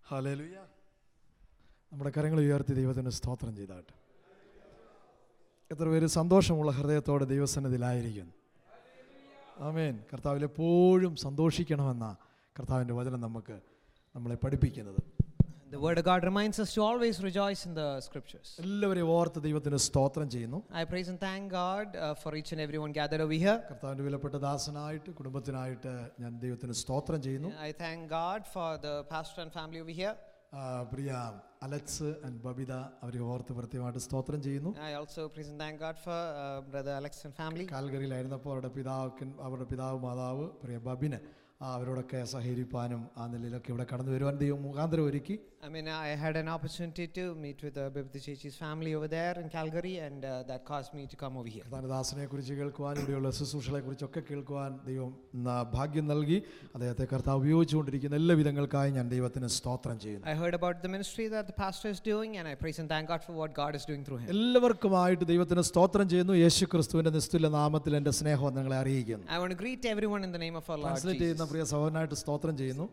Hallelujah നമ്മുടെ കരങ്ങൾ ഉയർത്തി ദൈവത്തിന് സ്തോത്രം ചെയ്താട്ടെ എത്ര പേര് സന്തോഷമുള്ള ഹൃദയത്തോടെ ദൈവസന്നിധിയിലായിരിക്കുന്നു ആമേൻ കർത്താവിൽ എപ്പോഴും സന്തോഷിക്കണമെന്ന കർത്താവിൻ്റെ വചനം നമുക്ക് നമ്മളെ പഠിപ്പിക്കുന്നത് The Word of God reminds us to always rejoice in the Scriptures. എല്ലാവരെയും ഓർത്ത് ദൈവത്തിന് സ്തോത്രം ചെയ്യുന്നു I praise and thank God uh, for each and everyone gathered over here. കർത്താവിൻ്റെ വിലപ്പെട്ട ദാസനായിട്ട് കുടുംബത്തിനായിട്ട് ഞാൻ ദൈവത്തിന് സ്തോത്രം ചെയ്യുന്നു I thank God for the pastor and family over here. ആ, പ്രിയ അലക്സ് ആൻഡ് ബബിത അവരെ ഓർത്ത് പ്രത്യേകമായിട്ട് സ്തോത്രം ചെയ്യുന്നു I also praise and thank God for uh, Brother Alex and family. കാൽഗറിയിലായിരുന്നപ്പോൾ അവരുടെ പിതാക്കൻ അവരുടെ പിതാവ് മാതാവ് പ്രിയ ബബിന് ആ, അവരോടൊക്കെ സഹകരിപ്പാനും ആ നിലയിലൊക്കെ ഇവിടെ കടന്നു വരുവാൻ ദൈവം മുഖാന്തരം ഒരുക്കി I mean, I had an opportunity to meet with uh, Bibita Chechi's family over there in Calgary, and uh, that caused me to come over here. കർത്താനദാസനെ കുറിച്ച് കേൾക്കുവാൻ ഇവിടെയുള്ള ശുശ്രൂഷകളെ കുറിച്ചൊക്കെ കേൾക്കുവാൻ ദൈവം ന- ഭാഗ്യം നൽകി അദ്ദേഹത്തെ കർത്താവ് ഉപയോഗിച്ചുകൊണ്ടിരിക്കുന്ന എല്ലാ വിധങ്ങൾക്കായി ഞാൻ ദൈവത്തിന് സ്തോത്രം ചെയ്യുന്നു I heard about the ministry that the pastor is doing, and I praise and thank God for what God is doing through him. എല്ലാവർക്കുമായിട്ട് ദൈവത്തിന് സ്തോത്രം ചെയ്യുന്നു യേശു ക്രിസ്തുവിന്റെ നിസ്തുല നാമത്തിൽ എൻ്റെ സ്നേഹം നിങ്ങളെ അറിയിക്കുന്നു I want to greet everyone in the name of our Lord translate Jesus. ചെയ്യുന്ന പ്രിയ സഹോദരനായിട്ട് സ്തോത്രം ചെയ്യുന്നു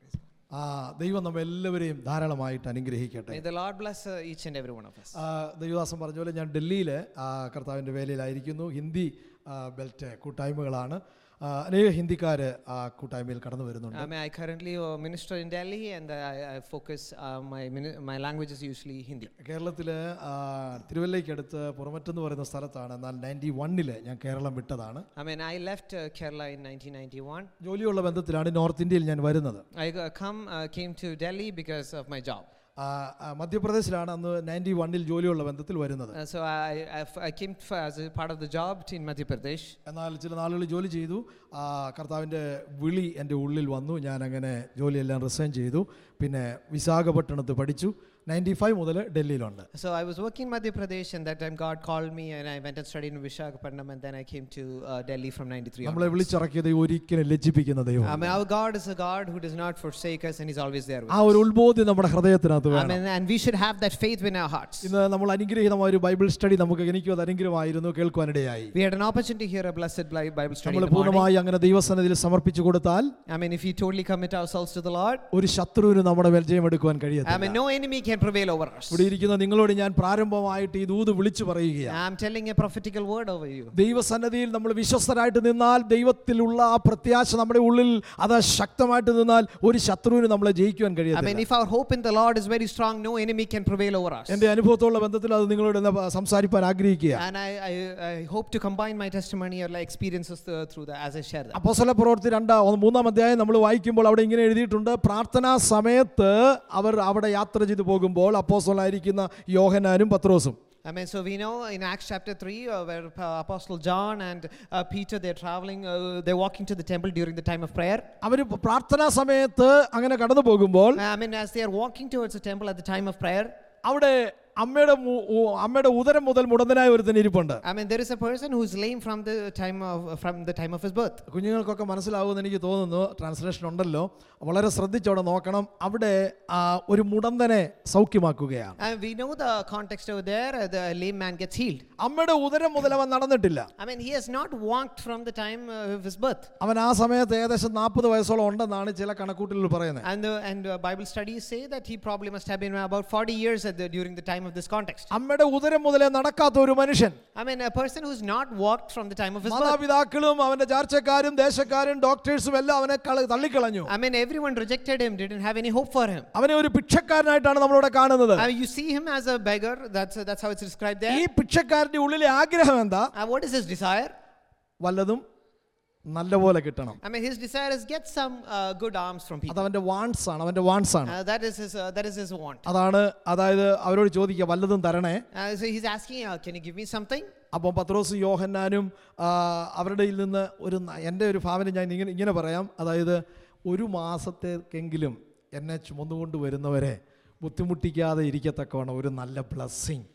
ആ ദൈവം നമ്മെ എല്ലാവരെയും ധാരാളമായിട്ട് അനുഗ്രഹിക്കട്ടെ May the Lord bless uh, each and every one of us. ആ, ദൈവദാസൻ പറഞ്ഞ പോലെ ഞാൻ ഡൽഹിയിൽ കർത്താവിൻ്റെ വേലയിലായിരിക്കുന്നു ഹിന്ദി ആ, ബെൽറ്റ് കൂട്ടായ്മകളാണ് ആ, അനേക ഹിന്ദിക്കാർ ആ കൂട്ടായ്മയിൽ കടന്നു വരുന്നുണ്ട് I mean, I currently uh, minister in Delhi, and I, I focus. Uh, my mini- my language is usually Hindi. കേരളത്തിൽ തിരുവല്ലയ്ക്കടുത്ത് പുറമറ്റെന്ന് പറയുന്ന സ്ഥലത്താണ് എന്നാൽ നയൻറ്റി വണ്ണിൽ ഞാൻ കേരളം വിട്ടതാണ് I mean, I left uh, Kerala in 1991. ജോലിയുള്ള ബന്ധത്തിലാണ് നോർത്ത് ഇന്ത്യയിൽ ഞാൻ വരുന്നത് I uh, come uh, came to Delhi because of my job. ആ, ആ, മധ്യപ്രദേശിലാണ് അന്ന് നയൻറ്റി വണ്ണിൽ ജോലിയുള്ള ബന്ധത്തിൽ വരുന്നത് Uh, so I, I, f- I came for, as a part of the job in Madhya Pradesh. എന്നാൽ ചില നാളുകൾ ജോലി ചെയ്തു ആ, കർത്താവിൻ്റെ വിളി എൻ്റെ ഉള്ളിൽ വന്നു ഞാൻ അങ്ങനെ ജോലിയെല്ലാം റിസൈൻ ചെയ്തു പിന്നെ വിശാഖപട്ടണത്ത് പഠിച്ചു നയൻറ്റി ഫൈവ് മുതൽ ഡൽഹിയിലുണ്ട് So I was working in Madhya Pradesh, and that time God called me, and I went and studied in Vishakhapatnam, and then I came to uh, Delhi from 93. നമ്മളെ onwards. വിളിച്ചിറക്കിയത് ഒരിക്കലും ലജ്ജിപ്പിക്കുന്ന ദൈവം I mean, our God is a God who does not forsake us, and He's always there with ആ us. ഒരു ഉത്ബോധ്യം നമ്മുടെ ഹൃദയത്തിനകത്ത് I വേണം mean, and we should have that faith in our hearts. ഇന്ന് നമ്മൾ അനുഗ്രഹീതമായ ഒരു ബൈബിൾ സ്റ്റഡി നമുക്ക് എനിക്കും അത് അനുഗ്രഹമായിരുന്നു കേൾക്കുവാനിടയായി We had an opportunity to hear a blessed Bi- Bible study. നമ്മൾ In the morning. പൂർണ്ണമായി അങ്ങനെ ദൈവസന്നിധിയിൽ സമർപ്പിച്ചു കൊടുത്താൽ I mean, if we totally commit ourselves to the Lord, ഒരു ശത്രുവിന് നമ്മുടെ മേൽ ജയമെടുക്കുവാൻ I കഴിയത്തില്ല mean, no enemy can prevail over us. ഇവിടെ ഇരിക്കുന്ന നിങ്ങളോട് ഞാൻ പ്രാരംഭമായിട്ട് ഈ ദൂത് വിളിച്ചു പറയുകയാണ് I'm telling a prophetical word over you. ദൈവസന്നദ്ധിയിൽ നമ്മൾ വിശ്വസ്തരായിട്ട് നിന്നാൽ ദൈവത്തിലുള്ള ആ പ്രത്യാശ നമ്മുടെ ഉള്ളിൽ അത് ശക്തമായിട്ട് നിന്നാൽ ഒരു ശത്രുവിന് നമ്മളെ ജയിക്കുവാൻ I mean, കഴിയത്തില്ല if our hope in the Lord is very strong, no enemy can prevail over us. എൻ്റെ അനുഭവത്തോടുള്ള ബന്ധത്തിൽ അത് നിങ്ങളോട് ഒന്ന് സംസാരിപ്പാൻ ആഗ്രഹിക്കുക And I, I, I hope to combine my testimony or like experiences uh, through that as I share that. അപ്പോസ്തല പ്രവൃത്തി രണ്ടാം ഒന്ന് മൂന്നാം അധ്യായം നമ്മൾ വായിക്കുമ്പോൾ അവിടെ ഇങ്ങനെ എഴുതിയിട്ടുണ്ട് പ്രാർത്ഥനാ സമയത്ത് അവർ അവിടെ യാത്ര ചെയ്തു പോകുമ്പോൾ അപ്പോസ്തലായിരിക്കുന്ന യോഹനാനും പത്രോസും I mean, so we know in Acts chapter 3, uh, where uh, Apostle John and uh, Peter, they're traveling, uh, they're walking to the temple during the time of prayer. അവർ പ്രാർത്ഥനാ സമയത്ത് അങ്ങനെ കടന്നു പോകുമ്പോൾ I mean, as they are walking towards the temple at the time of prayer, അവിടെ അമ്മയുടെ മു- ഉ- അമ്മയുടെ ഉദരം മുതൽ മുടന്തനായ ഒരുത്തൻ ഇരിപ്പുണ്ട് I mean, there is a person who's lame from the time of from the time of his birth. കുഞ്ഞുങ്ങൾക്കൊക്കെ മനസ്സിലാവുമെന്ന് എനിക്ക് തോന്നുന്നു ട്രാൻസ്ലേഷൻ ഉണ്ടല്ലോ വളരെ ശ്രദ്ധിച്ചവിടെ നോക്കണം അവിടെ ആ, ഒരു മുടന്തനെ സൗഖ്യമാക്കുകയാണ് And we know the context over there. uh, the lame man gets healed. അമ്മയുടെ ഉദരം മുതൽ അവൻ നടന്നിട്ടില്ല I mean, he has not walked from the time uh, of his birth. അവൻ ആ സമയത്ത് ഏകദേശം നാൽപ്പത് വയസ്സോളം ഉണ്ടെന്നാണ് ചില കണക്കൂട്ടലുകൾ പറയുന്നത് And the, and uh, Bible studies say that he probably must have been about 40 years at the, during the time of this context. അമ്മയുടെ ഉദരം മുതലേ നടക്കാത്ത ഒരു മനുഷ്യൻ I mean, a person who's not walked from the time of his birth. മാതാപിതാക്കളും അവന്റെ ചാർച്ചക്കാരും ദേശക്കാരും ഡോക്ടേഴ്സും എല്ലാം അവനെ കള- തള്ളിക്കളഞ്ഞു I mean, everyone rejected him, didn't have any hope for him. അവനെ ഒരു ഭിക്ഷക്കാരനായിട്ടാണ് നമ്മളിവിടെ കാണുന്നത് I mean, you see him as a beggar. That's that's how it's described ഈ there. ഭിക്ഷക്കാരന്റെ ഉള്ളിലെ ആഗ്രഹം എന്താ Uh, what is his desire? വല്ലതും നല്ലപോലെ കിട്ടണം I mean, his desire is get some uh, good alms from people. അത് അവന്റെ wands ആണ് അവന്റെ വാൺസ് ആണ് Uh, that is his uh, that is his want. അതാണ് അതായത് അവരോട് ചോദിക്കുക വല്ലതും തരണേ Uh, so he's asking, uh, "Can you give me something?" അപ്പം പത്രോസും യോഹന്നാനും ആ, അവരുടെ കയ്യിൽ നിന്ന് ഒരു ന- എൻ്റെ ഒരു ഭാവന ഞാൻ ഇങ്ങനെ ഇങ്ങനെ പറയാം അതായത് ഒരു മാസത്തേക്കെങ്കിലും എന്നെ ചുമന്നുകൊണ്ട് വരുന്നവരെ ബുദ്ധിമുട്ടിക്കാതെ ഇരിക്കത്തക്കവണ്ണം ഒരു നല്ല ബ്ലസ്സിങ്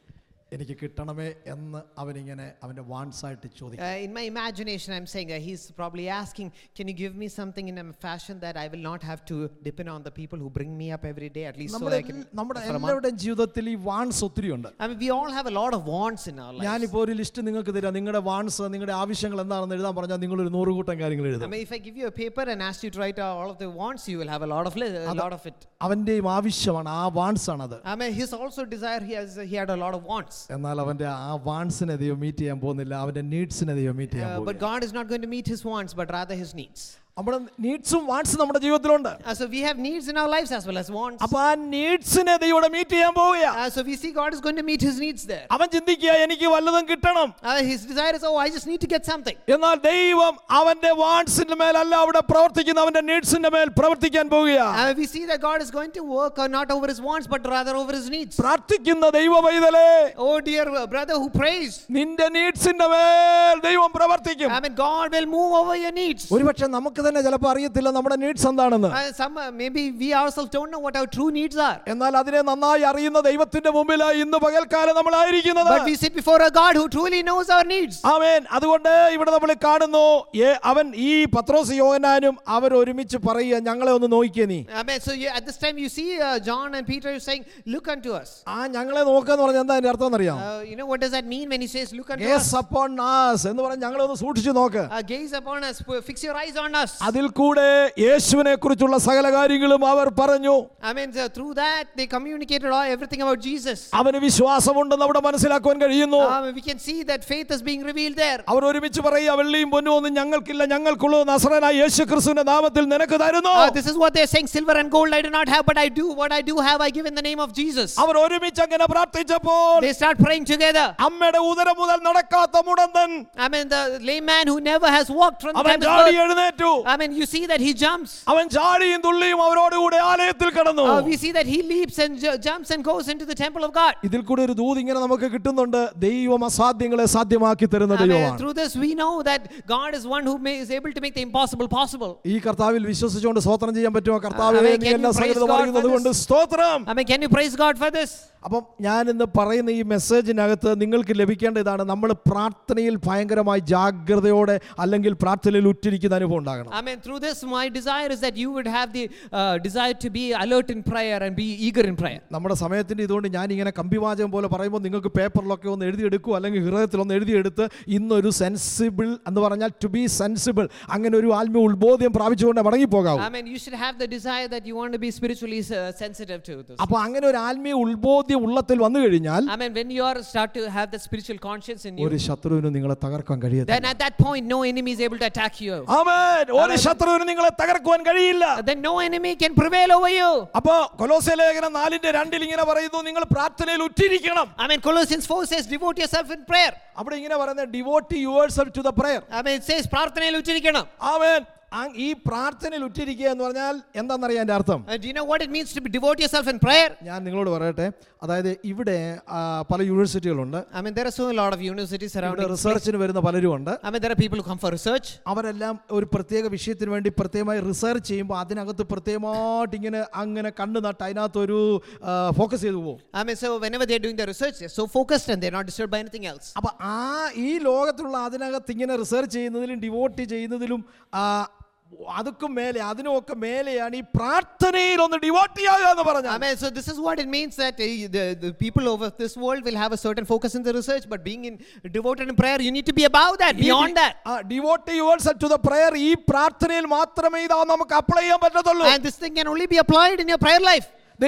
എനിക്ക് കിട്ടണമേ എന്ന് അവനിങ്ങനെ അവൻ്റെ വാൺസായിട്ട് ചോദിക്കും Uh, in my imagination, I'm saying that he's probably asking, Can you give me something in a fashion that I will not have to depend on the people who bring me up every day, at least so നമ്മുടെ I can. എൽ- നമ്മുടെ for a month?" എല്ലാവരുടെയും ജീവിതത്തിൽ ഈ wands ഒത്തിരി ഉണ്ട് I mean, we all have a lot of wants in our lives. ഞാനിപ്പോൾ ഒരു ലിസ്റ്റ് നിങ്ങൾക്ക് തരാം നിങ്ങളുടെ വാൺസ് നിങ്ങളുടെ ആവശ്യങ്ങൾ എന്താണെന്ന് എഴുതാൻ പറഞ്ഞാൽ നിങ്ങൾ ഒരു നൂറ് കൂട്ടം കാര്യങ്ങൾ I എഴുതും mean, if I give you a paper and ask you to write out all of the wants, you will have a lot of li- a lot of it. അവൻ്റെയും ആവശ്യമാണ് ആ വാൺസ് ആണത് I mean, his also desire. He has he had a lot of wants. എന്നാൽ അവൻ്റെ ആ വാൺസിനെ ദൈവം meet ചെയ്യാൻ പോകുന്നില്ല അവൻ്റെ നീഡ്സിനെ ദൈവം മീറ്റ് ചെയ്യാൻ Uh, but പോകും God is not going to meet his wants, but rather his needs. നമ്മുടെ നീഡ്സും വാൺസും നമ്മുടെ ജീവിതത്തിലുണ്ട് Uh, so we have needs in our lives as well as wants. അപ്പൊ ആ നീഡ്സിനെ ദൈവം മീറ്റ് ചെയ്യാൻ പോവുകയാ Uh, so we see God is going to meet his needs there. അവൻ ചിന്തിക്കുക എനിക്ക് വല്ലതും കിട്ടണം Uh, his desire is, oh, I just need to get something. എന്നാൽ ദൈവം അവന്റെ വാൺസിന്റെ മേലല്ല അവിടെ പ്രവർത്തിക്കുന്ന അവന്റെ നീഡ്സിന്റെ മേൽ പ്രവർത്തിക്കാൻ പോവുകയാ Uh, we see that God is going to work uh, not over his wants, but rather over his needs. പ്രാർത്ഥിക്കുന്ന ദൈവ പൈതലേ Oh, dear uh, brother who prays. നിന്റെ നീഡ്സിന്റെ മേൽ ദൈവം പ്രവർത്തിക്കും I mean, God will move over your needs. ഒരുപക്ഷെ നമുക്ക് തന്നെ ചിലപ്പോൾ അറിയത്തില്ല നമ്മുടെ നീഡ്സ് എന്താണെന്ന് Uh, some uh, maybe we ourselves don't know what our true needs are. എന്നാൽ അതിനെ നന്നായി അറിയുന്ന ദൈവത്തിന്റെ മുമ്പിലായി ഇന്ന് പകൽക്കാലം നമ്മളായിരിക്കുന്നത് But we sit before a God who truly knows our needs. ആമേൻ അതുകൊണ്ട് ഇവിടെ നമ്മൾ കാണുന്നു ഏ- അവൻ ഈ പത്രോസ് യോഹനാനും അവർ ഒരുമിച്ച് പറയുക ഞങ്ങളെ ഒന്ന് നോക്കിയേ നീ I mean, so you, at this time you see uh, John and Peter saying, "Look unto us." ആ ഞങ്ങളെ നോക്കുക എന്ന് പറഞ്ഞാൽ എന്താ അതിന്റെ അർത്ഥം എന്നറിയാം Uh, you know what does that mean when he says, "Look unto us"? Gaze upon us എന്ന് പറഞ്ഞ് ഞങ്ങളെ ഒന്ന് സൂക്ഷിച്ചു നോക്ക് Uh, gaze upon us, f- fix your eyes on us. അതിൽ കൂടെ യേശുവിനെ കുറിച്ചുള്ള സകല കാര്യങ്ങളും അവർ പറഞ്ഞു I mean, so through that they communicated all everything about Jesus. അവന് വിശ്വാസമുണ്ടെന്ന് അവിടെ മനസ്സിലാക്കുവാൻ കഴിയുന്നു Um, we can see that faith is being revealed there. അവർ ഒരുമിച്ച് പറയുക വെള്ളിയും പൊന്നും ഒന്നും ഞങ്ങൾക്കില്ല ഞങ്ങൾക്കുള്ളത് നസറനായ യേശു ക്രിസ്തുവിന്റെ നാമത്തിൽ നിനക്ക് തരുന്നു Uh, this is what they're saying silver and gold I do not have, but I do what I do have, I give in the name of Jesus. അവർ ഒരുമിച്ച് അങ്ങനെ പ്രാർത്ഥിച്ചപ്പോൾ They start praying together. അമ്മയുടെ ഉദരം മുതൽ നടക്കാത്ത മുടന്തൻ I mean, the lame man who never has walked from the അവൻ time of ചാടി birth. എഴുന്നേറ്റു I mean, you see that he jumps. അവൻ ചാടിയും തുള്ളിയും അവരോടുകൂടെ ആലയത്തിൽ കടന്നു Uh, we see that he leaps and ju- jumps and goes into the temple of God. ഇതിൽ കൂടെ ഒരു ദൂത് ഇങ്ങനെ നമുക്ക് കിട്ടുന്നുണ്ട് ദൈവം അസാധ്യങ്ങളെ സാധ്യമാക്കി തരുന്ന I mean, ദൈവമാണ് through this, we know that God is one who may, is able to make the impossible possible. ഈ കർത്താവിൽ വിശ്വസിച്ചുകൊണ്ട് സ്തോത്രം ചെയ്യാൻ പറ്റുമോ I കർത്താവേ mean, നീ can എല്ലാ you praise സകലതും God അറിയുന്നത് for കൊണ്ട് this? സ്തോത്രം I mean, can you praise God for this? അപ്പം ഞാൻ ഇന്ന് പറയുന്ന ഈ മെസ്സേജിനകത്ത് നിങ്ങൾക്ക് ലഭിക്കേണ്ട ഇതാണ് നമ്മൾ പ്രാർത്ഥനയിൽ ഭയങ്കരമായി ജാഗ്രതയോടെ അല്ലെങ്കിൽ പ്രാർത്ഥനയിൽ ഉറ്റിരിക്കുന്ന അനുഭവം ഉണ്ടാകണം I mean, through this, my desire is that you would have the uh, desire to be alert in prayer and be eager in prayer. നമ്മുടെ സമയത്തിൻ്റെ ഇതുകൊണ്ട് ഞാൻ ഇങ്ങനെ കമ്പിവാചകം പോലെ പറയുമ്പോൾ നിങ്ങൾക്ക് പേപ്പറിലൊക്കെ ഒന്ന് എഴുതിയെടുക്കുക അല്ലെങ്കിൽ ഹൃദയത്തിൽ ഒന്ന് എഴുതിയെടുത്ത് ഇന്നൊരു സെൻസിബിൾ എന്ന് പറഞ്ഞാൽ ടു ബി സെൻസിബിൾ അങ്ങനെ ഒരു ആത്മീയ ഉത്ബോധ്യം പ്രാപിച്ചുകൊണ്ട് മടങ്ങിപ്പോകാവും I mean, you should have the desire that you want to be spiritually uh, sensitive to this. അപ്പോൾ അങ്ങനെ ഒരു ആത്മീയ ഉത്ബോധ്യം ഉള്ളത്തിൽ വന്നു കഴിഞ്ഞാൽ I mean, when you are start to have that spiritual conscience in you, ഒരു ശത്രുവിനും നിങ്ങളെ തകർക്കാൻ കഴിയത്തില്ല then at that point, no enemy is able to attack you. ആമേൻ ഒരു ശത്രുവിനും നിങ്ങളെ തകർക്കുവാൻ കഴിയില്ല Then no enemy can prevail over you. അപ്പോ കൊലോസ്യ ലേഖനം നാലിന്റെ രണ്ടിൽ ഇങ്ങനെ പറയുന്നു നിങ്ങൾ പ്രാർത്ഥനയിൽ ഉറ്റിരിക്കണം I mean, Colossians 4 says, devote yourself in prayer. അവിടെ ഇങ്ങനെ പറയുന്നത് devote yours to the prayer I mean, it says, പ്രാർത്ഥനയിൽ ഉച്ചരിക്കണം. ആമേൻ ആ- ഈ പ്രാർത്ഥനയിൽ ഉറ്റിരിക്കുക എന്ന് പറഞ്ഞാൽ എന്താണെന്നറിയാൻ എൻ്റെ അർത്ഥം Uh, do you know what it means to be devote yourself in prayer? ഞാൻ നിങ്ങളോട് പറയട്ടെ അതായത് ഇവിടെ ആ, പല യൂണിവേഴ്സിറ്റികളുണ്ട് I mean, there are so a lot of universities ഇവിടെ surrounding. this place. റിസർച്ചിന് വരുന്ന പലരും ഉണ്ട് I mean, there are people who come for research. അവരെല്ലാം ഒരു പ്രത്യേക വിഷയത്തിന് വേണ്ടി പ്രത്യേകമായി റിസർച്ച് ചെയ്യുമ്പോൾ അതിനകത്ത് പ്രത്യേകമായിട്ട് ഇങ്ങനെ അങ്ങനെ കണ്ണു നട്ട് അതിനകത്ത് ഒരു ഫോക്കസ് ചെയ്തു പോകും I mean, so whenever they're doing their research, they're so focused and they're not disturbed by anything else. അപ്പൊ ആ ഈ ലോകത്തിലുള്ള അതിനകത്ത് ഇങ്ങനെ റിസർച്ച് ചെയ്യുന്നതിലും ഡിവോട്ട് ചെയ്യുന്നതിലും ആ, അതുക്കും മേലെ അതിനുമൊക്കെ മേലെയാണ് ഈ പ്രാർത്ഥനയിൽ ഒന്ന് ഡിവോട്ട് ചെയ്യുക എന്ന് I പറഞ്ഞാൽ mean, so this is what it means that uh, the, the people over this world will have a certain focus in the research, but being in devoted in prayer, you need to be above that, beyond that. Devote yours to the prayer ഈ പ്രാർത്ഥനയിൽ മാത്രമേ ഇതാ നമുക്ക് apply ചെയ്യാൻ പറ്റത്തുള്ളൂ And this thing can only be applied in your prayer life.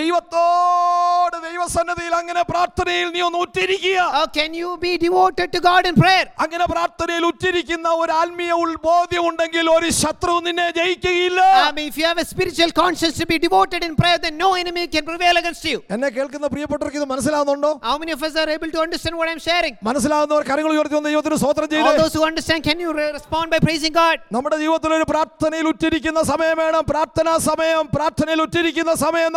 ദൈവത്തോട് ദൈവസന്നതിയിൽ അങ്ങനെ പ്രാർത്ഥനയിൽ നീ ഒന്ന് ഉറ്റിരിക്കുക How can you be devoted to God in prayer? അങ്ങനെ പ്രാർത്ഥനയിൽ ഉറ്റിരിക്കുന്ന ഒരു ആത്മീയ ഉത്ബോധ്യം ഉണ്ടെങ്കിൽ ഒരു ശത്രു നിന്നെ ജയിക്കുകയില്ല I mean, if you have a spiritual conscience to be devoted in prayer, then no enemy can prevail against you. എന്നെ കേൾക്കുന്ന പ്രിയപ്പെട്ടവർക്ക് ഇത് മനസ്സിലാവുന്നുണ്ടോ How many of us are able to understand what I'm sharing? മനസ്സിലാവുന്നവർ കരങ്ങൾ ഉയർത്തി ഒന്ന് ദൈവത്തിന് സ്വോത്രം All ചെയ്ത് those who understand, can you re- respond by praising God? നമ്മുടെ ജീവിതത്തിൽ ഒരു പ്രാർത്ഥനയിൽ ഉറ്റിരിക്കുന്ന സമയം വേണം പ്രാർത്ഥനാ സമയം പ്രാർത്ഥനയിൽ ഉറ്റിരിക്കുന്ന സമയം നമ്മുടെ ജീവിതത്തിൽ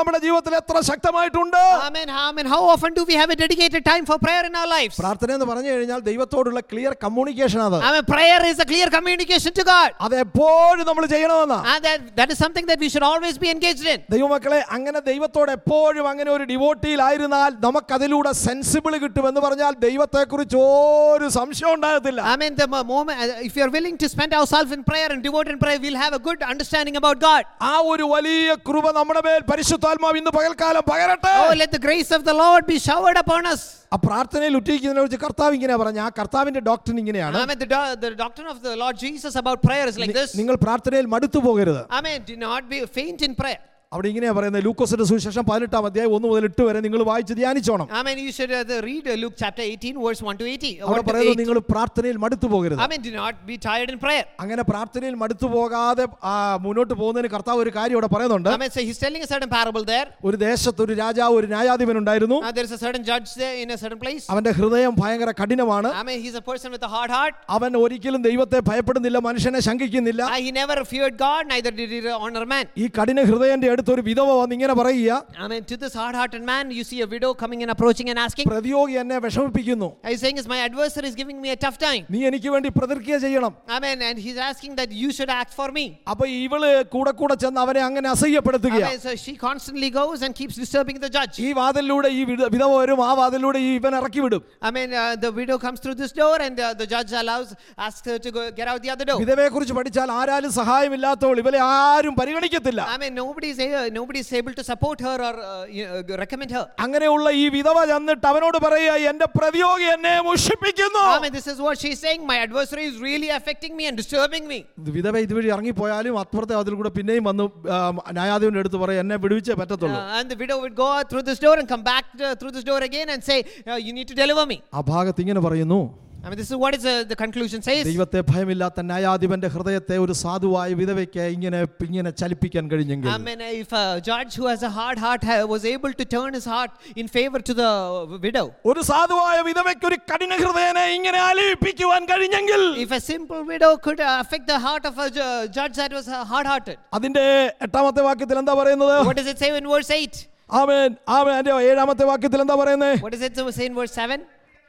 ജീവിതത്തിൽ എത്ര ശക്തമായിട്ടുണ്ട് Amen. Amen. How often do we have a dedicated time for prayer in our lives? പ്രാർത്ഥന എന്ന് പറഞ്ഞു കഴിഞ്ഞാൽ ദൈവത്തോടുള്ള ക്ലിയർ കമ്മ്യൂണിക്കേഷൻ അത് Amen. Prayer is a clear communication to God. അത് എപ്പോഴും നമ്മൾ ചെയ്യണമെന്നാ And that, that is something that we should always be engaged in. ദൈവമക്കളെ അങ്ങനെ ദൈവത്തോട് എപ്പോഴും അങ്ങനെ ഒരു ഡിവോട്ടിയിലായിരുന്നാൽ നമുക്കതിലൂടെ സെൻസിബിൾ കിട്ടുമെന്ന് പറഞ്ഞാൽ ദൈവത്തെക്കുറിച്ച് ഒരു സംശയം ഉണ്ടാകത്തില്ല I mean, the mo- moment, uh, if you are willing to spend ourselves in prayer and devote in prayer, we'll have a good understanding about God. ആ ഒരു വലിയ കൃപ നമ്മുടെ മേൽ പരിശുദ്ധാത്മാവ് ഇന്ന് പകൽക്കാലം പകരട്ടെ Oh, let the grace of the Lord be showered upon us. ആ പ്രാർത്ഥനയിൽ ഉറ്റിരിക്കുന്നതിനെ കുറിച്ച് കർത്താവ് ഇങ്ങനെ പറഞ്ഞ ആ കർത്താവിന്റെ ഡോക്ടർ ഇങ്ങനെയാണ് I mean, the, do- the doctrine of the Lord Jesus about prayer is like this. നിങ്ങൾ പ്രാർത്ഥനയിൽ മടുത്തു പോകരുത് I mean, do not be faint in prayer. അവിടെ ഇങ്ങനെയാ പറയുന്നത് ലൂക്കോസിന്റെ സുവിശേഷം പതിനെട്ടാം അധ്യായം ഒന്ന് മുതൽ എട്ട് വരെ നിങ്ങൾ വായിച്ച് ധ്യാനിച്ചോണം I mean, you should uh, the- read uh, Luke chapter 18, verse 1 to 80. അവിടെ 1 to പറയുന്നത് 8. നിങ്ങൾ പ്രാർത്ഥനയിൽ മടുത്തു പോകരുത് I mean, do not be tired in prayer. അങ്ങനെ പ്രാർത്ഥനയിൽ മടുത്തു പോകാതെ ആ, മുന്നോട്ട് പോകുന്നതിന് കർത്താവ് ഒരു കാര്യം ഇവിടെ പറയുന്നുണ്ട് I mean, so he's telling a certain parable there. ഒരു ദേശത്ത് ഒരു രാജാവ് ഒരു ന്യായാധിപൻ ഉണ്ടായിരുന്നു Uh, there's a certain judge there in a certain place. അവന്റെ ഹൃദയം ഭയങ്കര കഠിനമാണ് I mean, he's a person with a hard heart. അവൻ ഒരിക്കലും ദൈവത്തെ ഭയപ്പെടുന്നില്ല മനുഷ്യനെ ശങ്കിക്കുന്നില്ല Uh, he never feared God, neither did he honor man. ഈ കഠിന ഹൃദയന്റെ അടുത്ത് ഒരു വിധവ വന്ന് ഇങ്ങനെ പറയുക I mean, to this hard-hearted man, you see a widow coming and approaching and asking. പ്രതിയോഗി എന്നെ വിഷമിപ്പിക്കുന്നു He's saying, "Is my adversary is giving me a tough time." നീ എനിക്ക് വേണ്ടി പ്രതിർക്കുക ചെയ്യണം I mean, and he's asking that you should act for me. അപ്പൊ ഇവള് കൂടെ കൂടെ ചെന്ന് അവനെ അങ്ങനെ I അസഹ്യപ്പെടുത്തുകയാണ് mean, so she constantly goes and keeps disturbing the judge. ഈ വാതിലൂടെ ഈ വിധ- വിധവ വരും ആ വാതിലൂടെ ഈ ഇവൻ ഇറക്കി വിടും I mean, uh, the widow comes through this door, and uh, the judge allows, asks her to go get out the other door. വിധവയെ കുറിച്ച് പഠിച്ചാൽ ആരാലും സഹായമില്ലാത്തവൾ ഇവരെ ആരും പരിഗണിക്കത്തില്ല I mean, nobody's uh, nobody's able to support her or uh, you know, recommend her. അങ്ങനെയുള്ള ഈ വിധവ ചെന്നിട്ട് അവനോട് പറയുക എന്റെ പ്രതിയോഗി എന്നെ മുഷിപ്പിക്കുന്നു I mean, this is what she's saying. My adversary is really affecting me and disturbing me. ഇത് വിധവ ഇതുവഴി ഇറങ്ങിപ്പോയാലും അപ്പുറത്തെ അതിൽ കൂടെ പിന്നെയും വന്ന് ആ, ന്യായാധിപന്റെ അടുത്ത് പറയും എന്നെ വിടുവിച്ചേ പറ്റത്തുള്ളൂ Uh, and the widow would go out through this door and come back uh, through this door again and say, uh, You need to deliver me. ആ ഭാഗത്ത് ഇങ്ങനെ പറയുന്നു I mean, this is what is uh, the conclusion says. ദൈവത്തെ ഭയമില്ലാത്ത ന്യായാധിപന്റെ ഹൃദയത്തെ ഒരു സാധുവായ വിധവയ്ക്ക് ഇങ്ങനെ ഇങ്ങനെ ചലിപ്പിക്കാൻ കഴിഞ്ഞെങ്കിൽ I mean, if a judge who has a hard heart ha- was able to turn his heart in favor to the widow, ഒരു സാധുവായ വിധവയ്ക്ക് ഒരു കഠിന ഹൃദയനെ ഇങ്ങനെ അലിയിപ്പിക്കുവാൻ കഴിഞ്ഞെങ്കിൽ if a simple widow could uh, affect the heart of a ju- judge that was uh, hard hearted, അതിന്റെ എട്ടാമത്തെ വാക്യത്തിൽ എന്താ പറയുന്നത് what does it say in verse 8? ആമേൻ ആമേൻ അതിന്റെ ഏഴാമത്തെ വാക്യത്തിൽ എന്താ പറയുന്നത് What does it say in verse 7?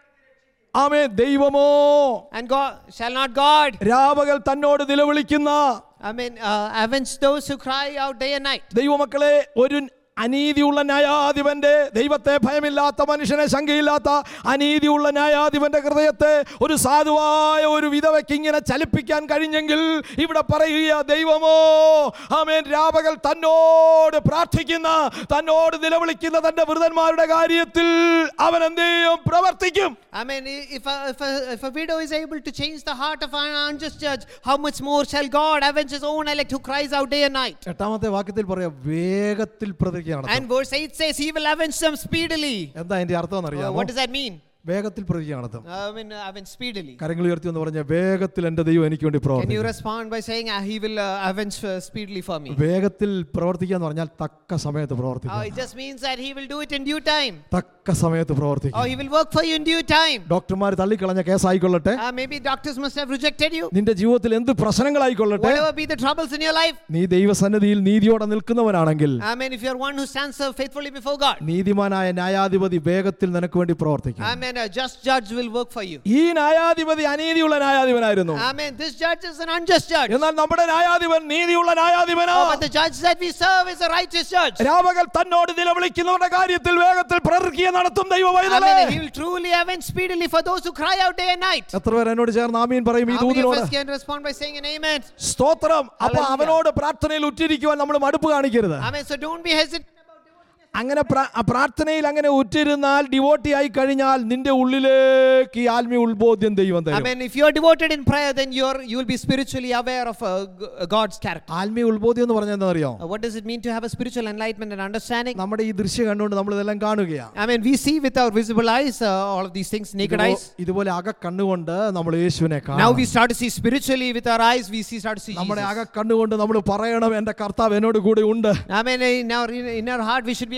ആമേൻ ദൈവമോ And God shall not God, രാവകൾ തന്നോട് നിലവിളിക്കുന്ന I mean, uh, avenge those who cry out day and night. ദൈവമക്കളെ ഒരു അനീതിയുള്ള ന്യായാധിപന്റെ ദൈവത്തെ ഭയമില്ലാത്ത മനുഷ്യനെ ശങ്കയില്ലാത്ത അനീതിയുള്ള ന്യായാധിപന്റെ ഹൃദയത്തെ ഒരു സാധുവായ ഒരു വിധവയ്ക്ക് ഇങ്ങനെ ചലിപ്പിക്കാൻ കഴിഞ്ഞെങ്കിൽ ഇവിടെ പറയുക ദൈവമോ ആമേൻ രാപകൽ തന്നോട് പ്രാർത്ഥിക്കുന്ന തന്നോട് നിലവിളിക്കുന്ന തന്റെ വൃതന്മാരുടെ കാര്യത്തിൽ അവൻ എന്ത് ചെയ്യും പ്രവർത്തിക്കും I mean, i- if a, if, a, if a widow is able to change the heart of an unjust judge, how much more shall God avenge his own elect who cries out day and night? എട്ടാമത്തെ വാക്യത്തിൽ പറയാം വേഗത്തിൽ പ്രതികരിക്കുകയാണ് And verse 8 says, He will avenge them speedily. എന്താ അതിന്റെ അർത്ഥം Uh, എന്നറിയാമോ what does that mean? വേഗത്തിൽ പ്രതികരിക്കുകയാണ് അർത്ഥം I mean, uh, avenge speedily. കരങ്ങൾ ഉയർത്തി എന്ന് പറഞ്ഞ വേഗത്തിൽ എൻ്റെ ദൈവം എനിക്ക് വേണ്ടി Can you പ്രവർത്തിക്കും respond by saying, uh, He will uh, avenge uh, speedily for me? വേഗത്തിൽ പ്രവർത്തിക്കുക എന്ന് പറഞ്ഞാൽ തക്ക സമയത്ത് Uh, പ്രവർത്തിക്കുക it just means that He will do it in due time. തക്ക സമയത്ത് Or പ്രവർത്തിക്കും He will work for you in due time. ഡോക്ടർമാർ തള്ളിക്കളഞ്ഞ കേസായിക്കൊള്ളട്ടെ Uh, maybe doctors must have rejected you. നിന്റെ ജീവിതത്തിൽ എന്ത് പ്രശ്നങ്ങളായിക്കൊള്ളട്ടെ Whatever be the troubles in your life. നീ ദൈവസന്നിധിയിൽ നീതിയോടെ നിൽക്കുന്നവനാണെങ്കിൽ I mean, if you're one who stands uh, faithfully before God, നീതിമാനായ ന്യായാധിപതി വേഗത്തിൽ നിനക്ക് വേണ്ടി പ്രവർത്തിക്കും I mean, a just judge will work for you. ഈ ന്യായാധിപതി അനീതിയുള്ള ന്യായാധിപനായിരുന്നു I mean, this judge is an unjust judge. എന്നാൽ നമ്മുടെ ന്യായാധിപൻ നീതിയുള്ള ന്യായാധിപനാ Oh, but the judge that we serve is a righteous judge. രാമകൽ തന്നോട് നിലവിളിക്കുന്നവരുടെ കാര്യത്തിൽ വേഗത്തിൽ പ്രവർത്തിക്കുക നടത്തും I ദൈവവൈതലേ mean, he will truly avenge speedily for those who cry out day and night. എത്ര പേർ എന്നോട് ചേർന്ന് ആമീൻ പറയും ഈ How many of ദൂതിനോട് us can respond by saying an amen? സ്തോത്രം അപ്പൊ Hallelujah. അവനോട് പ്രാർത്ഥനയിൽ ഉറ്റിരിക്കുവാൻ നമ്മൾ മടുപ്പ് കാണിക്കരുത് I mean, so don't be hesitant. അങ്ങനെ പ്രാ- ആ പ്രാർത്ഥനയിൽ അങ്ങനെ ഉറ്റിരുന്നാൽ ഡിവോട്ടി ആയി കഴിഞ്ഞാൽ നിന്റെ ഉള്ളിലേക്ക് ഈ ആത്മീയ ഉത്ബോധ്യം ദൈവം I തരും mean, if you are devoted in prayer, then you're you will be spiritually aware of uh, G- uh, God's character. ആത്മീയ ഉത്ബോധ്യം എന്ന് പറഞ്ഞാൽ എന്താ അറിയോ Uh, what does it mean to have a spiritual enlightenment and understanding? നമ്മുടെ ഈ ദൃശ്യം കണ്ടുകൊണ്ട് നമ്മൾ ഇതെല്ലാം കാണുകയാണ് I mean, we see with our visible eyes uh, all of these things, naked ഇതുപോ- eyes. ഇതുപോലെ അക കണ്ണുകൊണ്ട് നമ്മൾ യേശുവിനെ Now കാണാം we start to see spiritually with our eyes. We see start to see നമ്മുടെ Jesus. അക കണ്ണുകൊണ്ട് നമ്മൾ പറയണം എന്റെ കർത്താവ് എന്നോട് കൂടെ ഉണ്ട് I mean, in our in, in our heart, we should be able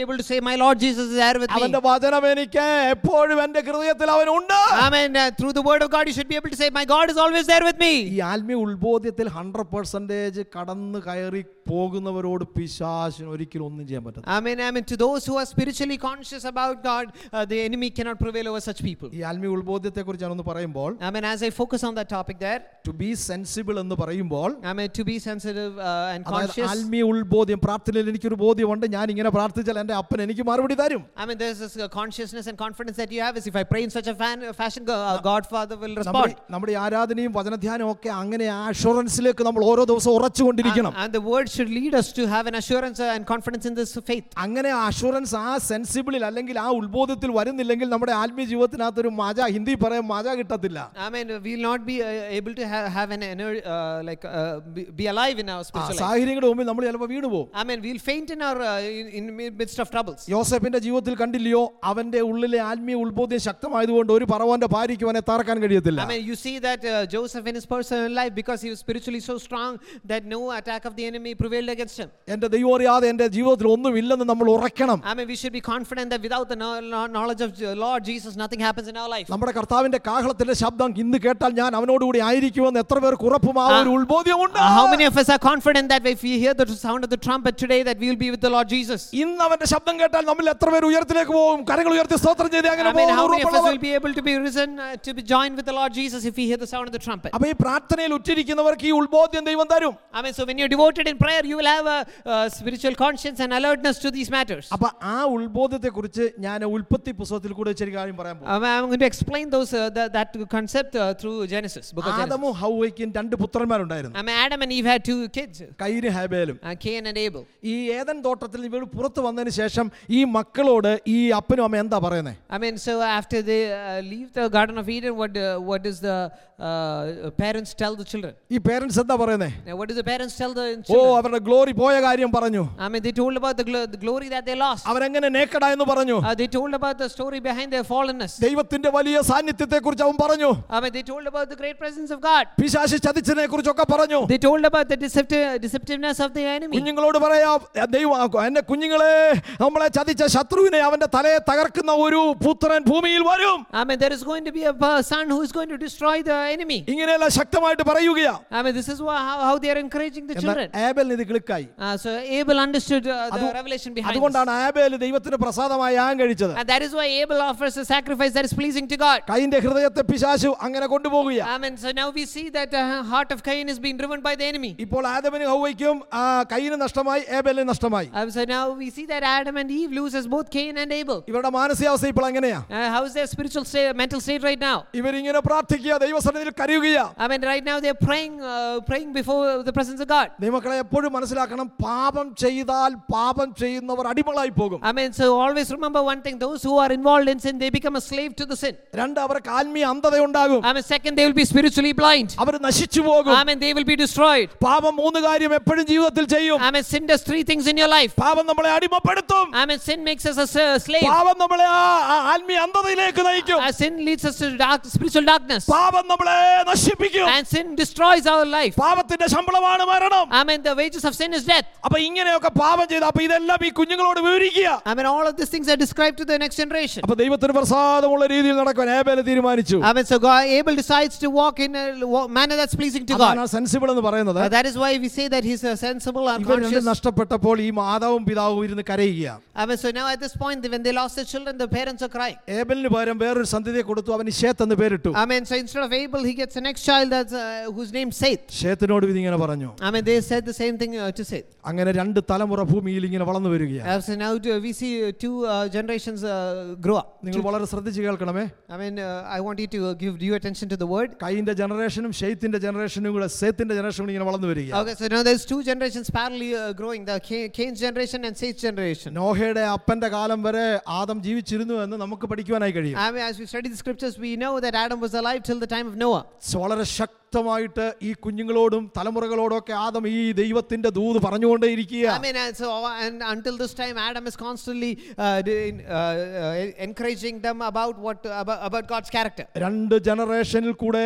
able to say, My Lord Jesus is there with me. അവന്റെ വചനം എനിക്ക് എപ്പോഴും എന്റെ ഹൃദയത്തിൽ അവനുണ്ട് Amen. Uh, through the word of God, you should be able to say, My God is always there with me. ഈ ആത്മീയ ഉത്ബോധ്യത്തിൽ hundred percentage കടന്നു കയറി പോകുന്നവരോട് പിശാശിന് ഒരിക്കലും ഒന്നും ചെയ്യാൻ പറ്റില്ല Amen. Amen. To those who are spiritually conscious about God, uh, the enemy cannot prevail over such people. ഈ ആത്മീയ ഉത്ബോധ്യത്തെ കുറിച്ച് ഞാനൊന്ന് പറയുമ്പോൾ Amen. As I focus on that topic there, to be sensible എന്ന് പറയുമ്പോൾ Amen. To be sensitive uh, and അതായത് conscious. ആത്മീയ ഉത്ബോധ്യം പ്രാർത്ഥനയിൽ എനിക്കൊരു ബോധ്യമുണ്ട് ഞാൻ ഇങ്ങനെ പ്രാർത്ഥിച്ചാൽ എൻ്റെ അപ്പൻ എനിക്ക് മറുപടി തരും I mean, there's this uh, consciousness and confidence that you have is if I pray in such a fan, fashion, Go- uh, God Father will നമ്മുടെ respond. നമ്മുടെ ഈ ആരാധനയും വചനധ്യാനവും ഒക്കെ അങ്ങനെ ആ അഷുറൻസിലേക്ക് നമ്മൾ ഓരോ ദിവസവും ഉറച്ചുകൊണ്ടിരിക്കണം And, and the word should lead us to have an assurance uh, and confidence in this faith. അങ്ങനെ അഷുറൻസ് ആ സെൻസിബിളിൽ അല്ലെങ്കിൽ ആ ഉത്ബോധത്തിൽ വരുന്നില്ലെങ്കിൽ നമ്മുടെ ആത്മീയ ജീവിതത്തിനകത്തൊരു മജ ഹിന്ദി പറയാൻ മജ കിട്ടത്തില്ല I mean, we will not be uh, able to ha- have an ener- uh, like uh, be, be alive in our ആ spiritual life. സാഹചര്യങ്ങളുടെ മുമ്പിൽ നമ്മൾ ചിലപ്പോൾ വീണു പോകും I mean, we'll faint in our uh, in, in mi- midst of troubles. യോസഫിന്റെ ജീവിതത്തിൽ കണ്ടില്ലയോ അവന്റെ ഉള്ളിലെ ആത്മീയ ഉത്ബോധ്യം ശക്തമായതുകൊണ്ട് ഒരു പറവന്റെ ഭാര്യയ്ക്ക് അവനെ തറക്കാൻ കഴിയത്തില്ല I mean, you see that uh, Joseph in his personal life, because he was spiritually so strong that no attack of the enemy prevailed against him. എന്റെ ദൈവം അറിയാതെ എന്റെ ജീവിതത്തിൽ ഒന്നുമില്ലെന്ന് നമ്മൾ ഉറക്കണം I mean, we should be confident that without the kno- kno- knowledge of uh, Lord Jesus, nothing happens in our life. നമ്മുടെ കർത്താവിന്റെ കാഹളത്തിന്റെ ശബ്ദം ഇന്ന് കേട്ടാൽ ഞാൻ അവനോടുകൂടി ആയിരിക്കുമെന്ന് എത്ര പേർക്ക് ഉറപ്പും ആ ഒരു ഉത്ബോധ്യമുണ്ട് Uh, how many of us are confident that if we hear the sound of the trumpet today, that we will be with the Lord Jesus? ഇന്ന് അവന്റെ ശബ്ദം കേട്ടാൽ നമ്മൾ എത്ര പേര് ഉയരത്തിലേക്ക് പോകും കരങ്ങൾ ഉയർത്തി സ്തോത്രം ചെയ്ത് അങ്ങനെ I mean, how പോകും many of us ഉറപ്പുള്ളവർ. will be able to be risen uh, to be joined with the Lord Jesus if we hear the sound of the trumpet? അപ്പൊ ഈ പ്രാർത്ഥനയിൽ ഉറ്റിരിക്കുന്നവർക്ക് ഈ ഉത്ബോധ്യം ദൈവം തരും I mean, so when you're devoted in prayer, you will have a, uh spiritual conscience and alertness to these matters. അപ്പൊ ആ ഉത്ബോധത്തെ കുറിച്ച് ഞാൻ ഉൽപ്പത്തി പുസ്തകത്തിൽ കൂടെ ചെറിയ കാര്യം പറയാൻ പോകും Um, I'm going to explain those uh, that, that concept uh, through Genesis, book of Genesis. ആദമും ഹൗവയ്ക്കും രണ്ട് പുത്രന്മാരുണ്ടായിരുന്നു I mean, Adam and Eve had two kids, കൈന് ഹാബേലും uh, Cain and Abel. ഈ ഏതൻ തോട്ടത്തിൽ ഇവർ പുറത്ത് വന്നതിന് ശേഷം ഈ മക്കളോട് ഈ അപ്പനും അമ്മ എന്താ പറയുന്നത് I mean, so after they uh, leave the Garden of Eden, what uh, what does the uh, parents tell the children? ഈ പേരൻസ് എന്താ പറയുന്നത് Now, what do the parents tell the oh children? അവരുടെ glory പോയ കാര്യം പറഞ്ഞു I mean, they told about the, glo- the glory that they lost. അവരെങ്ങനെ നേക്കടാ എന്ന് പറഞ്ഞു Uh, they told about the story behind their fallenness. ദൈവത്തിന്റെ വലിയ സാന്നിധ്യത്തെ കുറിച്ച് അവൻ പറഞ്ഞു I mean, they told about the great presence of God. പിശാശി ചതിച്ചതിനെ കുറിച്ചൊക്കെ പറഞ്ഞു They told about the deceptive, deceptiveness of the enemy. കുഞ്ഞുങ്ങളോട് പറയാ ദൈവം എന്റെ കുഞ്ഞുങ്ങളെ നമ്മളെ ചതിച്ച ശത്രുവിനെ അവന്റെ തലയെ തകർക്കുന്ന ഒരു പുത്രൻ ഭൂമിയിൽ വരും I mean, there is going to be a uh, son who is going to destroy the enemy. ഇങ്ങനെയെല്ലാം ശക്തമായിട്ട് പറയുകയാ I mean, this is wha- how, how they are encouraging the എന്നാൽ children. ആബേലിന് ഇത് ക്ലിക്കായി Uh, so Abel understood uh, the അതു- revelation behind this. അതുകൊണ്ടാണ് ആബേൽ ദൈവത്തിന് പ്രസാദമായി യാഗം കഴിച്ചത് And that is why Abel offers a sacrifice that is pleasing to God. കൈന്റെ ഹൃദയത്തെ പിശാശു അങ്ങനെ കൊണ്ടുപോകുക I mean, so now we see that the heart of Cain is being driven by the enemy. ഇപ്പോൾ ആദമിന് ഹൗവയ്ക്കും ആ, കൈയിന് നഷ്ടമായി ഏബേലിന് നഷ്ടമായി Uh, so now we see that Adam and Eve loses both Cain and Abel. ഇവരുടെ മാനസികാവസ്ഥ ഇപ്പോൾ എങ്ങനെയാ Uh, how is their spiritual state, mental state right now? ഇവരിങ്ങനെ പ്രാർത്ഥിക്കുക ദൈവസന്നിധിയിൽ കരയുകയ I mean, right now they're praying, uh, praying before the presence of God. ദൈവമക്കളെ എപ്പോഴും മനസ്സിലാക്കണം പാപം ചെയ്താൽ പാപം ചെയ്യുന്നവർ അടിമകളായി പോകും I mean, so always remember one thing: those who are involved in sin, they become a slave to the sin. രണ്ട് അവർക്ക് ആത്മീയ അന്ധതയുണ്ടാകും I mean, second, they will be spiritually blind. അവർ നശിച്ചു പോകും I mean, they will be destroyed. പാപം മൂന്ന് കാര്യം എപ്പോഴും ജീവിതത്തിൽ ചെയ്യും I mean, sin does three things in your life. പാപം നമ്മളെ അടിമപ്പെടുത്തും I mean, sin makes us a s- slave. പാപം നമ്മളെ ആ ആ ആത്മീയ അന്ധതയിലേക്ക് നയിക്കും Uh, sin leads us to dark, spiritual darkness. പാപം നമ്മളെ നശിപ്പിക്കും And sin destroys our life. പാപത്തിന്റെ ശമ്പളമാണ് മരണം I mean, the wages of sin is death. അപ്പൊ ഇങ്ങനെയൊക്കെ പാപം ചെയ്ത് അപ്പൊ ഇതെല്ലാം ഈ കുഞ്ഞുങ്ങളോട് വിവരിക്കുക I mean, all of these things are described to the next generation. അപ്പൊ ദൈവത്തിന് പ്രസാദമുള്ള രീതിയിൽ നടക്കാൻ ഏബേല് തീരുമാനിച്ചു I mean, so God, Abel decides to walk in a wa- manner that's pleasing to God. അതാണ് സെൻസിബിൾ എന്ന് പറയുന്നത് Uh, that is why we say that he's uh, sensible and ഇവർ രണ്ടും conscious. നഷ്ടപ്പെട്ടപ്പോൾ ഈ മാതാവും പിതാവും ഇരുന്ന് കരയുക I mean, so now at this point, when they lost their children, the parents are crying. ഏബലിന് പകരം വേറൊരു സന്ധിയെ കൊടുത്തു അവന് ഷേത്ത് എന്ന് പേരിട്ടു I mean, so instead of Abel, he gets the next child that's uh, whose name Seth. ഷേത്തിനോട് ഇതിങ്ങനെ പറഞ്ഞു I mean, they said the same thing uh, to Seth. അങ്ങനെ രണ്ട് തലമുറ ഭൂമിയിൽ ഇങ്ങനെ വളർന്നു വരികയാണ് Uh, so now uh, we see uh, two uh, generations uh, grow up. നിങ്ങൾ വളരെ ശ്രദ്ധിച്ച് കേൾക്കണമേ I mean, uh, I want you to uh, give due attention to the word. കൈന്റെ ജനറേഷനും ഷെയ്ത്തിന്റെ ജനറേഷനും കൂടെ സേത്തിന്റെ ജനറേഷനും ഇങ്ങനെ വളർന്നു വരിക Okay, so now there's two generations parallelly uh, growing the Ca- Cain's generation and Seth's generation. നോഹയുടെ അപ്പന്റെ കാലം വരെ ആദം ജീവിച്ചിരുന്നു എന്ന് നമുക്ക് പഠിക്കുവാനായി കഴിയും I mean, as we study the scriptures, we know that Adam was alive till the time of Noah. വളരെ ശക്തമായിട്ട് ഈ കുഞ്ഞുങ്ങളോടും തലമുറകളോടും ഒക്കെ ആദം ഈ ദൈവത്തിന്റെ ദൂത് പറഞ്ഞുകൊണ്ടേയിരിക്കുക I mean, and so and until this time, Adam is constantly uh, doing, uh, uh, encouraging them about what about, about God's character. രണ്ട് ജനറേഷനിൽ കൂടെ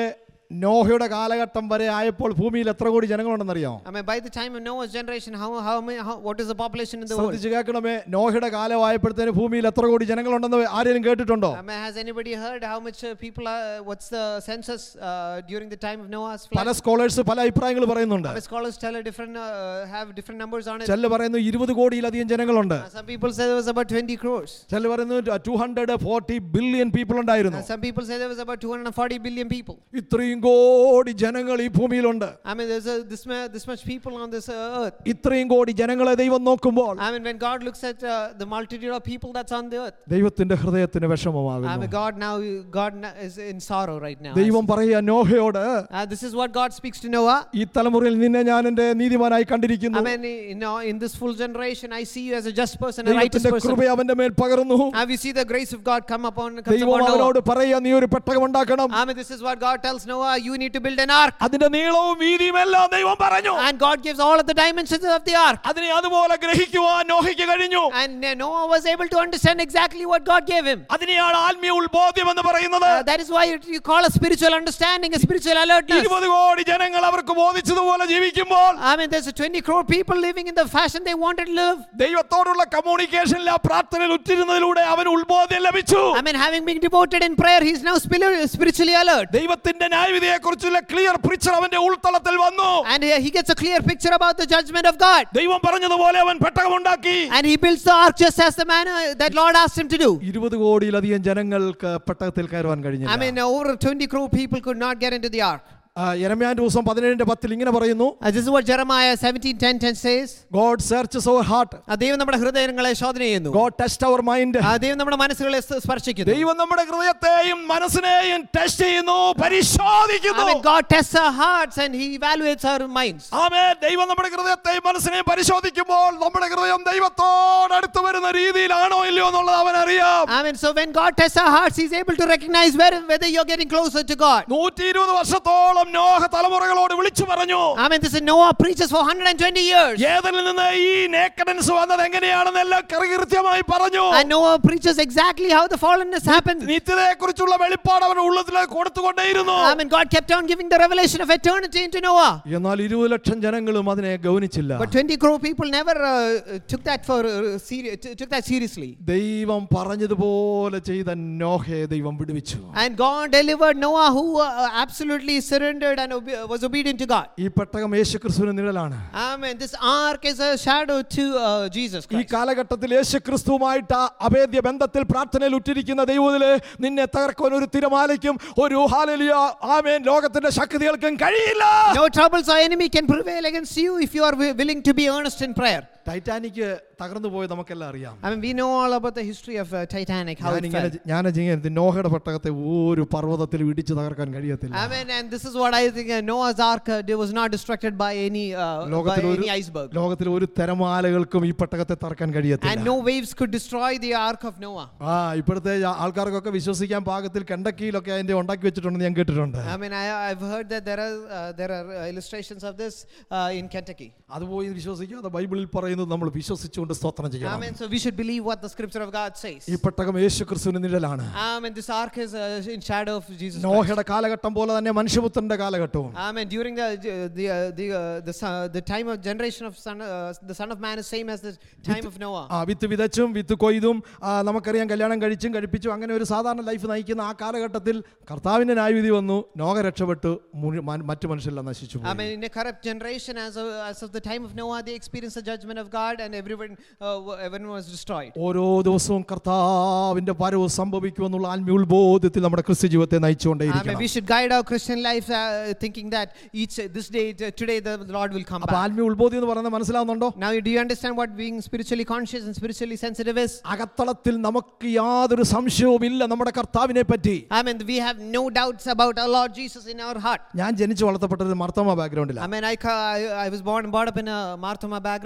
നോഹയുടെ കാലഘട്ടം വരെ ആയപ്പോൾ ഭൂമിയിൽ എത്ര കോടി ജനങ്ങളുണ്ടെന്നറിയാമോ I mean, by the time of Noah's generation, how, how, many, how what is the population in the world? ശ്രദ്ധിച്ച് കേൾക്കണമേ നോഹയുടെ കാലമായപ്പോഴത്തേന് ഭൂമിയിൽ എത്ര കോടി ജനങ്ങളുണ്ടെന്ന് ആരെങ്കിലും കേട്ടിട്ടുണ്ടോ I mean, has anybody heard how much uh, people are? What's the census uh, during the time of Noah's പല flood? Scholars പല അഭിപ്രായങ്ങൾ പറയുന്നുണ്ട് I mean, scholars tell a different, uh, have different numbers on it. ചില പറയുന്നു ഇരുപത് കോടിയിലധികം ജനങ്ങളുണ്ട് Uh, some people say there was about 20 crores. ചില പറയുന്നു two hundred forty billion people ഉണ്ടായിരുന്നു Uh, some people say there was about 240 billion people. ഇത്രയും കോടി ജനങ്ങൾ ഈ ഭൂമിയിലുണ്ട് I mean, there's a, this, ma- this much people on this uh, earth. ഇത്രയും കോടി ജനങ്ങളെ ദൈവം നോക്കുമ്പോൾ I mean, when God looks at uh, the multitude of people that's on the earth, ദൈവത്തിന്റെ ഹൃദയത്തിന് I വിഷമമാകുന്നു mean, God now, God na- is in sorrow right now. ദൈവം പറയുക നോഹയോട് Uh, this is what God speaks to Noah. ഈ തലമുറയിൽ നിന്നെ ഞാൻ എന്റെ നീതിമാനായി I കണ്ടിരിക്കുന്നു mean, you know, in this full generation, I see you as a just person, a righteous ദൈവത്തിന്റെ person. കൃപ അവന്റെ മേൽ പകർന്നു Have you see the grace of God come upon, comes ദൈവം upon Noah? അവനോട് പറയുക നീ ഒരു പെട്ടകം ഉണ്ടാക്കണം I mean, this is what God tells Noah, you need to build an ark. അതിന്റെ നീളവും വീതിയും എല്ലാം ദൈവം പറഞ്ഞു And God gives all of the dimensions of the ark. അതിനെ അതുപോലെ ഗ്രഹിക്കുവാൻ നോഹയ്ക്ക് കഴിഞ്ഞു And uh, Noah was able to understand exactly what God gave him. അതിനെയാണ് ആത്മീയ ഉത്ബോധ്യം എന്ന് പറയുന്നത് Uh, that is why you, you call a spiritual understanding, a spiritual alertness. ഇരുപത് കോടി ജനങ്ങൾ അവർക്ക് ബോധിച്ചതുപോലെ ജീവിക്കുമ്പോൾ I mean, there's a 20 crore people living in the fashion they wanted to live. ദൈവത്തോടുള്ള കമ്മ്യൂണിക്കേഷനിൽ ആ പ്രാർത്ഥനയിൽ ഉറ്റിരുന്നതിലൂടെ അവൻ ഉത്ബോധ്യം ലഭിച്ചു I mean, having been devoted in prayer, he's now spili- spiritually alert. ദൈവത്തിന്റെ ന്യായവിധിയെ കുറിച്ചുള്ള ക്ലിയർ പിക്ചർ അവന്റെ ഉൾത്തളത്തിൽ വന്നു And uh, he gets a clear picture about the judgment of God. ദൈവം പറഞ്ഞതുപോലെ അവൻ പെട്ടകമുണ്ടാക്കി And he builds the ark just as the manner that Lord asked him to do. ഇരുപത് കോടിയിലധികം ജനങ്ങൾക്ക് പെട്ടകത്തിൽ കയറുവാൻ I കഴിഞ്ഞില്ല mean, over 20 crore people could not get into the ark. യരമ്യാൻ ദിവസം പതിനേഴിന്റെ പത്തിൽ ഇങ്ങനെ പറയുന്നു Uh, this is what Jeremiah 17 10, 10 says. God searches our heart ആ ദൈവം നമ്മുടെ ഹൃദയങ്ങളെ ശോധന ചെയ്യുന്നു ഗോഡ് ടെസ്റ്റ് അവർ മൈൻഡ് ആ ദൈവം നമ്മുടെ മനസ്സുകളെ സ് സ്പർശിക്കുന്നു ദൈവം നമ്മുടെ ഹൃദയത്തെയും മനസ്സിനെയും ടെസ്റ്റ് ചെയ്യുന്നു പരിശോധിക്കുന്നു I mean, God tests our hearts and He evaluates our minds. ആമേ ദൈവം നമ്മുടെ ഹൃദയത്തെയും മനസ്സിനെയും പരിശോധിക്കുമ്പോൾ നമ്മുടെ ഹൃദയം ദൈവത്തോട് അടുത്ത് വരുന്ന രീതിയിലാണോ ഇല്ലയോ എന്നുള്ളത് അവൻ അറിയാം I mean, so when God tests our hearts, He's able to recognize whether, whether you're getting closer to God. നൂറ്റി ഇരുപത് വർഷത്തോളം നോഹ തലമുറകളോട് വിളിച്ചു പറഞ്ഞു I mean, this is Noah preaches for 120 years. ഏതിൽ നിന്ന് ഈ നേക്കഡൻസ് വന്നത് എങ്ങനെയാണെന്ന് എല്ലാം കൃത്യമായി പറഞ്ഞു And Noah preaches exactly how the fallenness happened. നിത്യതയെ കുറിച്ചുള്ള വെളിപ്പാട് അവരുടെ ഉള്ളത്തിലേക്ക് കൊടുത്തുകൊണ്ടേയിരുന്നു I mean, God kept on giving the revelation of eternity into Noah. എന്നാൽ ഇരുപത് ലക്ഷം ജനങ്ങളും അതിനെ ഗൗനിച്ചില്ല But 20 crore people never uh, took that for uh, seri- t- took that seriously. ദൈവം പറഞ്ഞതുപോലെ ചെയ്ത നോഹയെ ദൈവം വിടുവിച്ചു And God delivered Noah, who uh, absolutely surrendered and obe- was obedient to God. ഈ പെട്ടകം യേശുക്രിസ്തുവിന് നിഴലാണ് I mean, this ark is a shadow to uh, Jesus ഈ Christ. കാലഘട്ടത്തിൽ യേശുക്രിസ്തുവുമായിട്ട് ആ അഭേദ്യ ബന്ധത്തിൽ പ്രാർത്ഥനയിൽ ഉറ്റിരിക്കുന്ന ദൈവത്തില് നിന്നെ തകർക്കുവാൻ ഒരു തിരമാലയ്ക്കും ഒരു ഹാലലിയ ആമേൻ ലോകത്തിന്റെ ശക്തികൾക്കും കഴിയില്ല No troubles or enemy can prevail against you if you are wi- willing to be earnest in prayer. Titanic തകർന്നു പോയത് നമുക്കെല്ലാം അറിയാം I mean, we know all about the history of uh, Titanic, how it ഞാനിങ്ങനെ fell. ഞാൻ ഇങ്ങനെ നോഹയുടെ പെട്ടകത്തെ ഒരു പർവ്വതത്തിൽ ഇടിച്ചു തകർക്കാൻ കഴിയത്തില്ല I mean, and this is what I think uh, Noah's Ark uh, was not destructed by any uh, by ലോകത്തിൽ ഒരു any iceberg, ലോകത്തിൽ ഒരു തിരമാലകൾക്കും ഈ പെട്ടകത്തെ തകർക്കാൻ and കഴിയത്തില്ല no waves could destroy the Ark of Noah. ആ ഇപ്പോഴത്തെ ആ- ആൾക്കാർക്കൊക്കെ വിശ്വസിക്കാൻ പാകത്തിൽ കണ്ടക്കിയിലൊക്കെ അതിന്റെ ഉണ്ടാക്കി വെച്ചിട്ടുണ്ടെന്ന് ഞാൻ കേട്ടിട്ടുണ്ട് I mean, I, I've heard that there are uh, there are uh, illustrations of this uh, in Kentucky. അത് പോയി വിശ്വസിക്കാതെ ബൈബിളിൽ പറയുന്നത് നമ്മൾ വിശ്വസിച്ചുകൊണ്ട് സ്തോത്രം I ചെയ്യണം mean, so we should believe what the Scripture of God says. ഈ പെട്ടകം യേശു ക്രിസ്തുവിന് നിഴലാണ് I mean, this ark is uh, in shadow of Jesus. Christ. നോഹയുടെ കാലഘട്ടം പോലെ തന്നെ മനുഷ്യപുത്രന്റെ കാലഘട്ടവും I mean, during the the uh, the uh, the, son, the time of generation of son, uh, the son of man is same as the time of Noah. ആ വിത്ത് വിതച്ചും വിത്ത് കൊയ്തും ആ, നമുക്കറിയാം കല്യാണം കഴിച്ചും കഴിപ്പിച്ചും അങ്ങനെ ഒരു സാധാരണ ലൈഫ് നയിക്കുന്ന ആ കാലഘട്ടത്തിൽ കർത്താവിന്റെ ന്യായവിധി വന്നു നോഹ രക്ഷപ്പെട്ടു മുഴു- മ- മറ്റു മനുഷ്യരെല്ലാം നശിച്ചു I പോയി. mean, in a corrupt generation, as of, as of the time of Noah, they experienced the judgment of God, and everyone uh, w- everyone was destroyed. ഓരോ ദിവസവും കർത്താവിന്റെ വരവ് സംഭവിക്കുമെന്നുള്ള ആത്മീയ ഉത്ബോധത്തിൽ നമ്മുടെ ക്രിസ്തു ജീവിതത്തെ I mean, നയിച്ചുകൊണ്ടേയിരിക്കണം we should guide our Christian life uh, thinking that each this day, t- today, the Lord will come അപ്പൊ back. ആത്മീയ ഉത്ബോധം എന്ന് പറയുന്നത് മനസ്സിലാവുന്നുണ്ടോ Now, do you understand what being spiritually conscious and spiritually sensitive is? അകത്തളത്തിൽ നമുക്ക് യാതൊരു സംശയവും ഇല്ല നമ്മുടെ കർത്താവിനെ പറ്റി I mean, we have no doubts about our Lord Jesus in our heart. ഞാൻ ജനിച്ചു വളർത്തപ്പെട്ട ഒരു Marthoma ബാക്ക്ഗ്രൗണ്ടിലാണ് I mean, I, ca- I, I was born and brought up in a Marthoma background. ഞാൻ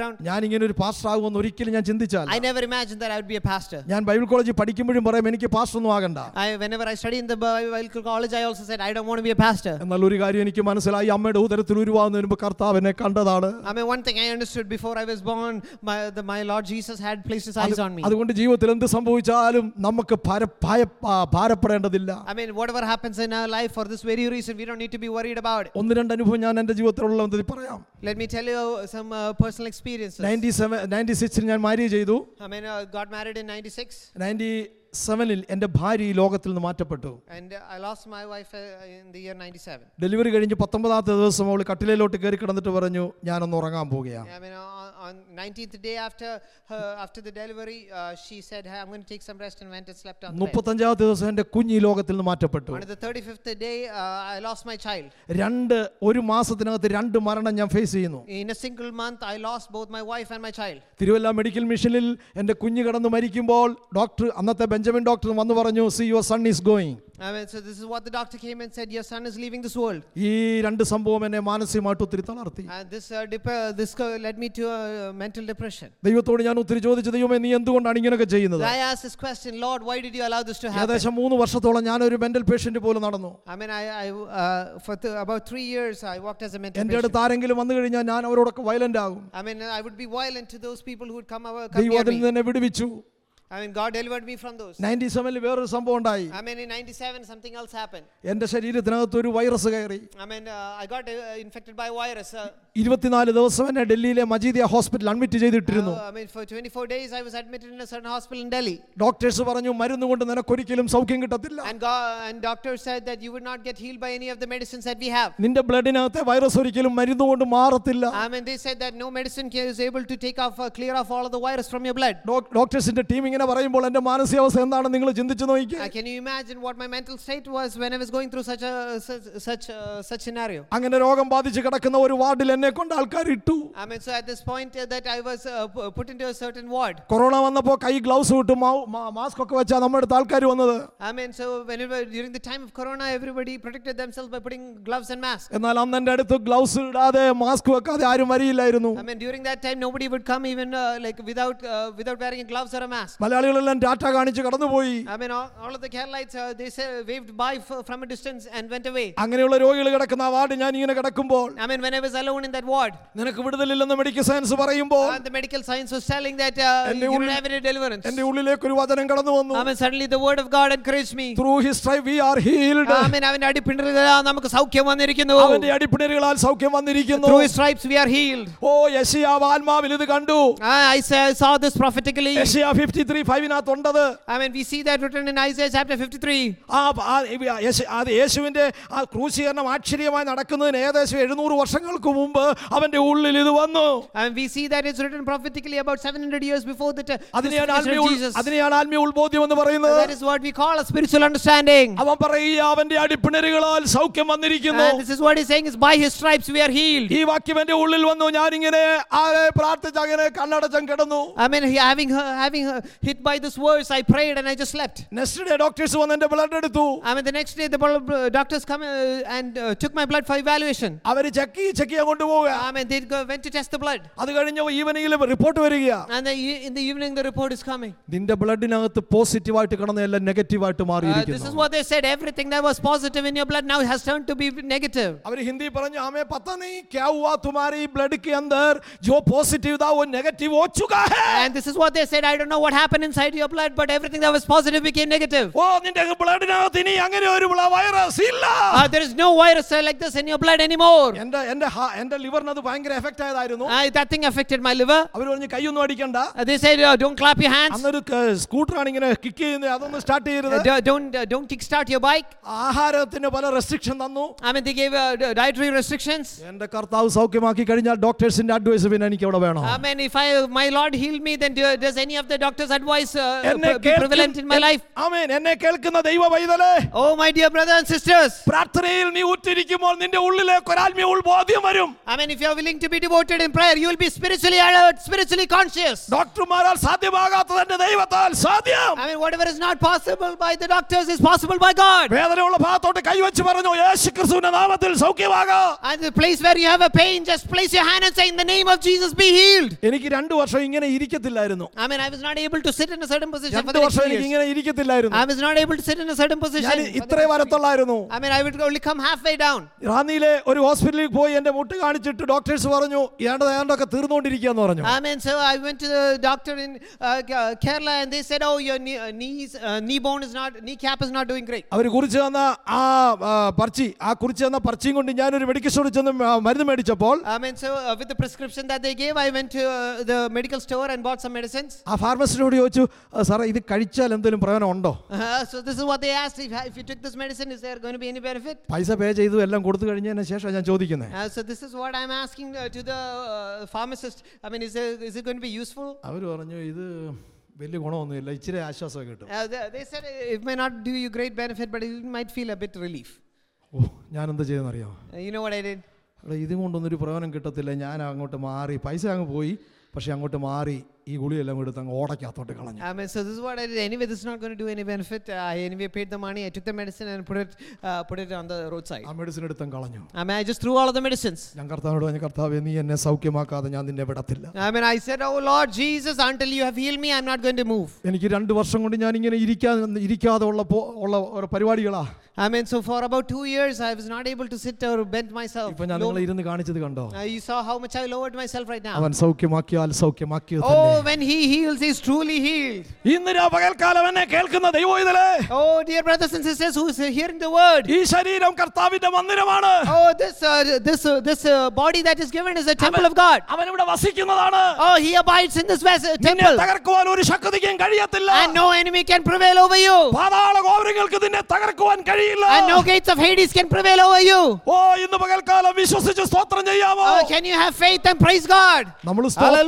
ഇങ്ങനെ ഒരു പാസ്റ്റർ ആകുമെന്ന് ഒരിക്കലും ഞാൻ ചിന്തിച്ചാൽ I never imagined that I would be a pastor. ഞാൻ ബൈബിൾ കോളേജിൽ പഠിക്കുമ്പോഴും പറയും എനിക്ക് പാസ്റ്റർ ഒന്നും ആകണ്ട I, whenever I studied in the Bible college, I also said, I don't want to be a pastor. എന്നാൽ ഒരു കാര്യം എനിക്ക് മനസ്സിലായി അമ്മയുടെ ഉദരത്തിൽ ഉരുവാകുന്നതിന് മുമ്പ് കർത്താവ് എന്നെ കണ്ടതാണ് I mean, one thing I understood before I was born, my, the, my Lord Jesus had placed his eyes on me. അതുകൊണ്ട് ജീവിതത്തിൽ എന്ത് സംഭവിച്ചാലും നമുക്ക് ഭാര- ഭയ- ആ, ഭാരപ്പെടേണ്ടതില്ല I mean, whatever happens in our life, for this very reason, we don't need to be worried about it. ഒന്ന് രണ്ട് അനുഭവം ഞാൻ എൻ്റെ ജീവിതത്തിലുള്ള പറയാം Let me tell you some uh, personal experiences. Ninety seven ninety സിക്സിൽ ഞാൻ മാരി ചെയ്തു I mean, uh, got married in 96, ninety സെവനിൽ എൻ്റെ ഭാര്യ ഈ ലോകത്തിൽ നിന്ന് മാറ്റപ്പെട്ടു and uh, I lost my wife uh, in the year 97. Delivery കഴിഞ്ഞ് പത്തൊമ്പതാമത്തെ ദിവസം അവൾ കട്ടിലയിലോട്ട് കയറി കിടന്നിട്ട് പറഞ്ഞു ഞാനൊന്ന് ഉറങ്ങാൻ പോവുകയാണ് I mean, on, on 19th day after her, after the delivery, uh, she said, hey, I'm going to take some rest and went and slept on the bed. മുപ്പത്തഞ്ചാമത്തെ ദിവസം എൻ്റെ കുഞ്ഞ് ഈ ലോകത്തിൽ നിന്ന് മാറ്റപ്പെട്ടു On the 35th day, uh, I lost my child. രണ്ട് ഒരു മാസത്തിനകത്ത് രണ്ട് മരണം ഞാൻ ഫേസ് ചെയ്യുന്നു In a single month, I lost both my wife and my child. Thiruvalla medical മിഷനിൽ എൻ്റെ കുഞ്ഞ് കിടന്ന് മരിക്കുമ്പോൾ ഡോക്ടർ അന്നത്തെ ബെഞ്ചമിൻ ഡോക്ടർ വന്ന് പറഞ്ഞു see your son is going I mean, so this is what the doctor came and said, your son is leaving this world. ഈ രണ്ട് സംഭവം എന്നെ മാനസികമായിട്ട് ഒത്തിരി തളർത്തി And this, uh, dep- uh, this uh, led me to uh, mental depression. ദൈവത്തോട് ഞാൻ ഒത്തിരി ചോദിച്ചു ദൈവമേ നീ എന്തുകൊണ്ടാണ് ഇങ്ങനെയൊക്കെ ചെയ്യുന്നത് I asked this question, Lord, why did you allow this to happen? ഏകദേശം മൂന്ന് വർഷത്തോളം ഞാനൊരു മെന്റൽ പേഷ്യന്റ് പോലെ നടന്നു I mean, I, I uh, for th- about three years, I worked as a mental എൻ്റെ patient. അടുത്ത് ആരെങ്കിലും വന്നു കഴിഞ്ഞാൽ ഞാൻ അവരോടൊക്കെ വയലന്റ് ആകും I mean, I would be violent to those people who would come, over, come ദൈവം near അതിൽ me. നിന്ന് എന്നെ വിടുവിച്ചു I mean, God delivered me from those. Ninety സെവനിൽ വേറൊരു സംഭവം ഉണ്ടായി I mean, in 97, something else happened. എൻ്റെ ശരീരത്തിനകത്ത് ഒരു വൈറസ് കയറി I mean, uh, I got uh, infected by virus. Uh, ഇരുപത്തിനാല് ദിവസം എന്നെ ഡൽഹിയിലെ മജീദിയ ഹോസ്പിറ്റൽ അഡ്മിറ്റ് ചെയ്തിട്ടിരുന്നു uh, I mean, for 24 days, I was admitted in a certain hospital in Delhi. Doctors പറഞ്ഞു മരുന്ന് കൊണ്ട് നിനക്കൊരിക്കലും സൗഖ്യം കിട്ടത്തില്ല And, God, and doctors said that you would not get healed by any of the medicines that we have. നിന്റെ ബ്ലഡിനകത്തെ virus ഒരിക്കലും മരുന്ന് കൊണ്ട് മാറത്തില്ല I mean, they said that no medicine ca- is able to take off, uh, clear off all of the virus from your blood. Doc- ഡോക്ടേഴ്സിന്റെ team ഇങ്ങനെ പറയുമ്പോൾ എൻ്റെ മാനസികാവസ്ഥ എന്താണ് നിങ്ങൾ ചിന്തിച്ചു നോക്കി Uh, can you imagine what my mental state was when I was going through such a such such, uh, such scenario? അങ്ങനെ രോഗം ബാധിച്ച് കിടക്കുന്ന ഒരു വാർഡിൽ എന്നെ കൊണ്ട് ആൾക്കാർ ഇട്ടു I mean, so at this point uh, that I was uh, pu- put into a certain ward. Corona വന്നപ്പോൾ കൈ ഗ്ലൗസ് ഇട്ട് മാസ്ക് ഒക്കെ വെച്ചാൽ നമ്മുടെ അടുത്ത് ആൾക്കാർ വന്നത് I mean, so whenever during the time of Corona, everybody protected themselves by putting gloves and masks. എന്നാൽ അന്ന് എൻ്റെ അടുത്ത് ഗ്ലൗസ് ഇടാതെ മാസ്ക് വെക്കാതെ ആരും വരിയില്ലായിരുന്നു I mean, during that time, nobody would come even uh, like without uh, without wearing a gloves or a mask. മലയാളികളെല്ലാം Tata കാണിച്ച് കടന്നുപോയി I mean, all, all of the Keralites, uh, they say, waved by f- from a distance and went away. അങ്ങനെയുള്ള രോഗികൾ കിടക്കുന്ന ആ ward ഞാൻ ഇങ്ങനെ കിടക്കുമ്പോൾ I mean, when I was alone in that ward, നിനക്ക് വിടുതലില്ലെന്ന് മെഡിക്കൽ സയൻസ് പറയുമ്പോൾ and the medical science was telling that uh, And you they don't will- have any deliverance. എന്റെ ഉള്ളിലേക്ക് ഒരു വചനം കടന്നു വന്നു I mean, suddenly the word of God encouraged me. Through his stripe we are healed I mean, അവന്റെ അടിപ്പിണ്ടലുകളാൽ നമുക്ക് സൗഖ്യം വന്നിരിക്കുന്നു. അവന്റെ അടിപ്പിണരുകളാൽ സൗഖ്യം വന്നിരിക്കുന്നു Through his stripes we are healed. ഓ യശയാവ് ആത്മാവിൽ ഇത് കണ്ടു I, I sa- saw this prophetically. യശയ ഫിഫ്റ്റി ത്രീ ഫൈവിനകത്ത് ഉണ്ടത് I mean, we see that written in Isaiah chapter 53. ആ ആ യേശു- അത് യേശുവിന്റെ ആ ക്രൂശീകരണം ആശ്ചര്യമായി നടക്കുന്നതിന് ഏകദേശം എഴുന്നൂറ് വർഷങ്ങൾക്ക് മുമ്പ് അവന്റെ ഉള്ളിൽ ഇത് വന്നു And we see that it's written prophetically about 700 years before the t- അതിനെയാണ് crucifixion ആത്മീയ of ഉൾ- Jesus. അതിനെയാണ് ആത്മീയ ഉത്ബോധ്യം എന്ന് പറയുന്നത് That is what we call a spiritual understanding. അവൻ പറയുക അവന്റെ അടിപ്പിണരുകളാൽ സൗഖ്യം വന്നിരിക്കുന്നു And this is what he's saying is by his stripes we are healed. ഈ വാക്യം എന്റെ ഉള്ളിൽ വന്നു ഞാനിങ്ങനെ ആരെ പ്രാർത്ഥിച്ച് അങ്ങനെ കണ്ണടച്ചം കിടന്നു I mean, he- having her, having her hit by this verse, I prayed and I just slept. Next day doctors വന്ന് എന്റെ ബ്ലഡ് എടുത്തു I mean, the next day the blo- blo- doctors come uh, and uh, took my blood for evaluation. അവര് check ചെയ്ത് check ചെയ്യാൻ കൊണ്ടുപോവുക I mean, they go, went to test the blood. അത് കഴിഞ്ഞ ഈവനിങ്ങിൽ റിപ്പോർട്ട് വരിക And the, e- in the evening, the report is coming. നിന്റെ ബ്ലഡിനകത്ത് പോസിറ്റീവായിട്ട് കിടന്ന എല്ലാം നെഗറ്റീവായിട്ട് Uh, this is മാറിയിരിക്കുന്നു what they said. Everything that was positive in your blood now has turned to be negative. അവർ ഹിന്ദി പറഞ്ഞു ആമേ പത്ത നീ ക്യാ हुआ तुम्हारी ब्लड के अंदर जो पॉजिटिव था वो नेगेटिव हो चुका है And this is what they said. I don't know what happened inside your blood, but everything that was positive became negative. ഓ നിന്റെ ബ്ലഡിനകത്ത് ഇനി അങ്ങനെ ഒരു വൈറസ് ഇല്ല Uh, there is no virus uh, like this in your blood anymore. എന്റെ എന്റെ ഹാ- എന്റെ ലിവറിന് അത് ഭയങ്കര എഫക്റ്റ് ആയതായിരുന്നു Uh, that thing affected my liver. അവർ പറഞ്ഞു കൈയൊന്നും അടിക്കണ്ട Uh, they said, uh, don't clap your hands. അന്നൊരു സ്കൂട്ടറാണ് ഇങ്ങനെ കിക്ക് ചെയ്യുന്നത് അതൊന്ന് സ്റ്റാർട്ട് Uh, ചെയ്യരുത് do- don't uh, don't kickstart your bike. ആഹാരത്തിന് പല റെസ്ട്രിക്ഷൻ തന്നു I mean, they gave uh, di- dietary restrictions. എന്റെ കർത്താവ് സൗഖ്യമാക്കി കഴിഞ്ഞാൽ ഡോക്ടേഴ്സിന്റെ അഡ്വൈസ് പിന്നെ എനിക്ക് അവിടെ വേണം I mean, if I my Lord healed me, then do, does any of the doctor's advice uh, എന്നെ be prevalent in my life? ആമേൻ എന്നെ കേൾക്കുന്ന ദൈവ പൈതലേ Oh, my dear brothers and sisters. പ്രാർത്ഥനയിൽ നീ ഉറ്റിരിക്കുമ്പോൾ നിന്റെ ഉള്ളിലേക്ക് ഒരാത്മീയ ഉൾബോധ്യം വരും I mean, if you're willing to be devoted in prayer, you will be spiritually alert, spiritually conscious. ഡോക്ടർമാരാൽ സാധ്യമാകാത്തത് എന്റെ ദൈവത്താൽ സാധ്യം I mean, whatever is not possible by the doctors is possible by God. വേദനയുള്ള ഭാഗത്തോട്ട് കൈവച്ച് പറഞ്ഞു യേശു ക്രിസ്തുവിന്റെ നാമത്തിൽ സൗഖ്യമാകാ And the place where you have a pain, just place your hand and say, In the name of Jesus, be healed. എനിക്ക് രണ്ടു വർഷം ഇങ്ങനെ ഇരിക്കത്തില്ലായിരുന്നു I mean, I was not able to sit in a certain position for രണ്ടു the next വർഷം few എനിക്ക് years. ഇങ്ങനെ ഇരിക്കത്തില്ലായിരുന്നു I was not able to sit in a certain position. ഞാൻ for the ഇത്രേ next few വരത്തുള്ളായിരുന്നു years. I mean, I would only come halfway down. റാന്നിയിലെ ഒരു ഹോസ്പിറ്റലിൽ പോയി എന്റെ മുട്ട് കാണിച്ചിട്ട് ഡോക്ടേഴ്സ് പറഞ്ഞു ഏണ്ട ഏണ്ടൊക്കെ തീർന്നുകൊണ്ടിരിക്കുകയെന്ന് പറഞ്ഞു I mean, so I went to the doctor in uh, K- Kerala and they said, Oh, your knee, uh, knees, uh, knee bone is not, kneecap is not doing great. അവർ കുറിച്ച് തന്ന ആ ആ, പർച്ചി ആ കുറിച്ച് തന്ന പർച്ചിയും കൊണ്ട് ഞാനൊരു മെഡിക്കൽ സ്റ്റോറിൽ ചെന്ന് ആ, മരുന്ന് മേടിച്ചപ്പോൾ I mean, so uh, with the prescription that they gave, I went to uh, the medical store and bought some medicines. ആ ഫാർമസിനോട് ചോദിച്ചു "ആ, സാറേ ഇത് കഴിച്ചാൽ എന്തെങ്കിലും പ്രയോജനം ഉണ്ടോ Uh, so this is what they asked: if, if you took this medicine, is there going to be any benefit? പൈസ പേ ചെയ്തു എല്ലാം കൊടുത്തു കഴിഞ്ഞതിന് ശേഷം ഞാൻ ചോദിക്കുന്നത് Uh, so this is what I'm asking uh, to the uh, pharmacist. I mean, is, there, is it going to be useful? അവർ പറഞ്ഞു ഇത് വലിയ ഗുണമൊന്നുമില്ല ഇച്ചിരി ആശ്വാസമൊക്കെ കിട്ടും Uh, they, they said it may not do you great benefit, but you might feel a bit relief. ഓ ഞാൻ എന്താ ചെയ്തെന്നറിയാമോ Uh, you know what I did? എടാ ഇതും കൊണ്ടൊന്നും ഒരു പ്രയോജനം കിട്ടത്തില്ല ഞാൻ അങ്ങോട്ട് മാറി പൈസ അങ്ങ് പോയി പക്ഷെ അങ്ങോട്ട് മാറി ഈ ഗുളിയെല്ലാം എടുത്ത് അങ്ങ് ഓടയ്ക്കകത്തോട്ട് കളഞ്ഞു I mean, so this is what I did. Anyway, this is not going to do any benefit. Uh, I anyway paid the money. I took the medicine and put it, uh, put it on the roadside. ആ medicine എടുത്തും കളഞ്ഞു I mean, I just threw all of the medicines. ഞാൻ കർത്താവിനോട് പറഞ്ഞു കർത്താവെ നീ എന്നെ സൗഖ്യമാക്കാതെ ഞാൻ നിന്നെ വിടത്തില്ല I mean, I said, Oh Lord Jesus, until you have healed me, I'm not going to move. എനിക്ക് രണ്ട് വർഷം കൊണ്ട് ഞാൻ ഇങ്ങനെ ഇരിക്കാതെ ഇരിക്കാതെ ഉള്ള പോ- ഉള്ള ഓരോ പരിപാടികളാ I mean, so for about two years, I was not able to sit or bend myself. ഇപ്പൊ ഞാൻ Low- നിങ്ങളെ ഇരുന്ന് കാണിച്ചത് കണ്ടോ Uh, you saw how much I lowered myself right now. അവൻ സൗഖ്യമാക്കിയാൽ സൗഖ്യമാക്കിയത് Oh, തന്നെ when he heals, he's truly healed. ഇന്ന് രാ പകൽക്കാലം എന്നെ കേൾക്കുന്ന ദൈവം ഇതിലെ Oh, dear brothers and sisters who is hearing the word. ഈ ശരീരം കർത്താവിന്റെ മന്ദിരമാണ് Oh, this uh, this uh, this uh, body that is given is a temple of God. അവൻ ഇവിടെ വസിക്കുന്നതാണ് Oh, he abides in this ves- നിന്നെ temple, തകർക്കുവാൻ ഒരു ശക്തിക്കും കഴിയത്തില്ല and no enemy can prevail over you, പാതാള ഗോപുരങ്ങൾക്ക് നിന്നെ തകർക്കുവാൻ കഴിയില്ല and no gates of Hades can prevail over you. ഓ ഇന്ന് പകൽക്കാലം വിശ്വസിച്ച് സ്തോത്രം ചെയ്യാമോ Oh, can you have faith and praise God? നമ്മൾ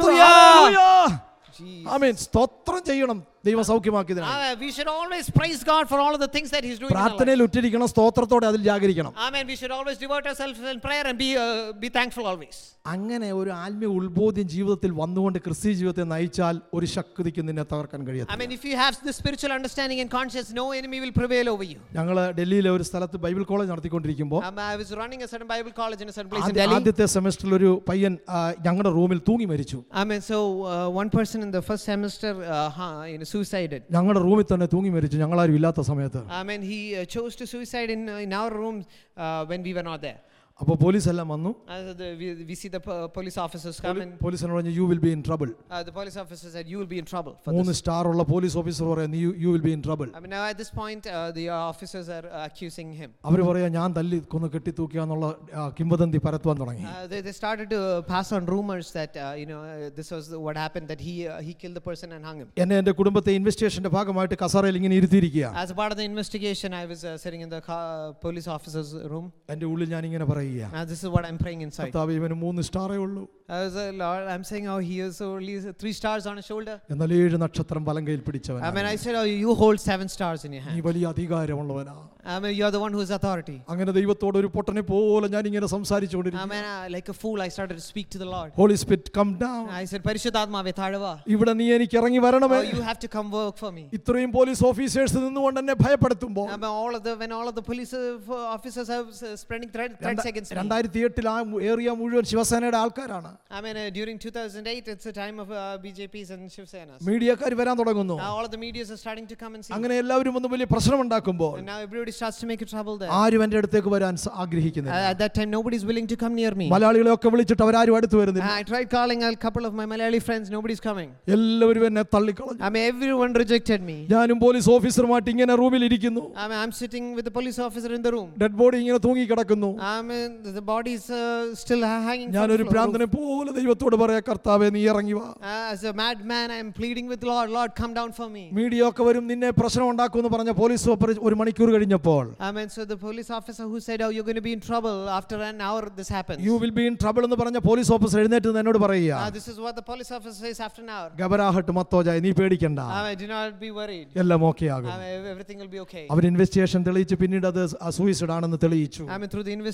Hallelujah. ആമീൻ സ്തോത്രം ചെയ്യണം ദൈവം സൗഖ്യമാക്കിയതിനാണ് Uh, we should always praise God for all of the things that He's doing. In our life. പ്രാർത്ഥനയിൽ ഉറ്റിരിക്കണം സ്തോത്രത്തോടെ അതിൽ ജാഗരിക്കണം Amen. We should always devote ourselves in prayer and be uh, be thankful always. അങ്ങനെ ഒരു ആത്മീയ ഉത്ബോധ്യം ജീവിതത്തിൽ വന്നുകൊണ്ട് ക്രിസ്തീയ ജീവിതത്തെ നയിച്ചാൽ ഒരു ശക്തിക്ക് നിന്നെ തകർക്കാൻ I കഴിയത്തില്ല mean, if you have the spiritual understanding and conscience, no enemy will prevail over you. ഞങ്ങൾ ഡൽഹിയിലെ ഒരു സ്ഥലത്ത് ബൈബിൾ കോളേജ് നടത്തിക്കൊണ്ടിരിക്കുമ്പോൾ Um, I was running a certain Bible college in a certain place in ആദ്യ- Delhi. ആദ്യത്തെ സെമസ്റ്ററിൽ ഒരു പയ്യൻ ആ, ഞങ്ങളുടെ റൂമിൽ തൂങ്ങി മരിച്ചു I mean, so uh, one person in the first semester uh, huh, you know, suicided. ഞങ്ങളുടെ റൂമിൽ തന്നെ തൂങ്ങി മരിച്ചു ഞങ്ങളാരും ഇല്ലാത്ത സമയത്ത് I mean, he uh, chose to suicide in, uh, in our room uh, when we were not there. അപ്പോൾ police എല്ലാം വന്നു Uh, the, we, we see the po- police officers come and പോലീസിനോട് പറഞ്ഞു you will be in trouble uh, the police officer said, You will be in trouble for മൂന്ന് this. Star ഉള്ള police officer പറയാം നീ you will be in trouble I mean, now at this point, uh, the officers are uh, accusing him. അവർ പറയാ ഞാൻ തല്ലി കൊന്ന് കെട്ടിത്തൂക്കിയാന്നുള്ള ആ, കിംവദന്തി പരത്തുവാൻ തുടങ്ങി Uh, they, they started to uh, pass on rumors that, uh, you know, uh, this was the- what happened, that he, uh, he killed the person and hung him. എന്നെ എൻ്റെ കുടുംബത്തെ ഇൻവെസ്റ്റിഗേഷന്റെ ഭാഗമായിട്ട് കസാറയിൽ ഇങ്ങനെ ഇരുത്തിയിരിക്കുക As a part of the investigation, I was uh, sitting in the ca- police officer's room. എൻ്റെ ഉള്ളിൽ ഞാൻ ഇങ്ങനെ പറയുക Uh, this is what I'm praying inside. കർത്താവ് ഇവന് മൂന്ന് സ്റ്റാറേ ഉള്ളൂ I was, uh, Lord, I'm saying, oh, he has only three stars on his shoulder. എന്നാൽ ഏഴ് നക്ഷത്രം വലങ്കയിൽ പിടിച്ചവൻ I mean, I said, oh, you hold seven stars in your നീ hand. വലിയ അധികാരമുള്ളവനാ I mean, you're the one who has authority. അങ്ങനെ ദൈവത്തോട് ഒരു പൊട്ടനെ പോലെ ഞാൻ ഇങ്ങനെ I സംസാരിച്ചുകൊണ്ടിരിക്കും mean, uh, like a fool, I started to speak to the Lord. Holy spirit come down I said, Parishuddhatmave Thadava. ഇവിടെ നീ എനിക്ക് ഇറങ്ങി വരണമേ Oh, you have to come work for me. ഇത്രയും പോലീസ് ഓഫീസേഴ്സ് നിന്നുകൊണ്ട് എന്നെ ഭയപ്പെടുത്തുമ്പോൾ I mean, all of the when all of the police uh, f- officers are uh, spreading threat, threats against me. രണ്ടായിരത്തി എട്ടിൽ ആ ഏറിയ മുഴുവൻ ശിവസേനയുടെ ആൾക്കാരാണ് I mean, uh, during 2008, it's a time of uh, BJPs and Shiv Senas. മീഡിയക്കാർ വരാൻ തുടങ്ങുന്നു Now all of the medias are starting to come and see. അങ്ങനെ എല്ലാവരും ഒന്ന് വലിയ പ്രശ്നമുണ്ടാക്കുമ്പോൾ And now everybody starts to make a trouble there. ആരും എൻ്റെ അടുത്തേക്ക് വരാൻ സ- ആഗ്രഹിക്കുന്നില്ല Uh, at that time, nobody's willing to come near me. മലയാളികളെ ഒക്കെ വിളിച്ചിട്ട് അവരാരും അടുത്ത് വരുന്നില്ല I tried calling a couple of my Malayali friends, nobody's coming. എല്ലാവരും എന്നെ തള്ളിക്കളഞ്ഞു I mean, everyone rejected me. ഞാനും പോലീസ് ഓഫീസറുമായിട്ട് ഇങ്ങനെ റൂമിൽ ഇരിക്കുന്നു I mean, I'm sitting with the police officer in the room. Dead body ഇങ്ങനെ തൂങ്ങിക്കിടക്കുന്നു I mean, the the body's uh, still ha- hanging. from the ഞാനൊരു floor- ഭ്രാന്തനെ പോലെ ദൈവത്തോട് പറയാ കർത്താവെ നീ ഇറങ്ങി വാ Uh, as a madman, I'm pleading with Lord, Lord, come down for me. Media ഒക്കെ വരും നിന്നെ പ്രശ്നം ഉണ്ടാക്കുമെന്ന് പറഞ്ഞ പോലീസ് ഓപ്പറേ- ഒരു മണിക്കൂർ കഴിഞ്ഞപ്പോൾ I mean, so the police officer who said, Oh, you're going to be in trouble after an hour, this happens. You will be in trouble എന്ന് പറഞ്ഞ പോലീസ് ഓഫീസർ എഴുന്നേറ്റ് നിന്ന് എന്നോട് പറയുക Uh, this is what the police officer says after an hour. ഗബരാഹട്ട് മത്തോജായ നീ പേടിക്കണ്ട I mean, do not be worried. എല്ലാം okay ആകും I mean, everything will be okay. അവർ ഇൻവെസ്റ്റിഗേഷൻ തെളിയിച്ച് പിന്നീട് അത് സൂയിസൈഡ് ആണെന്ന് തെളിയിച്ചു I mean, through the investigation,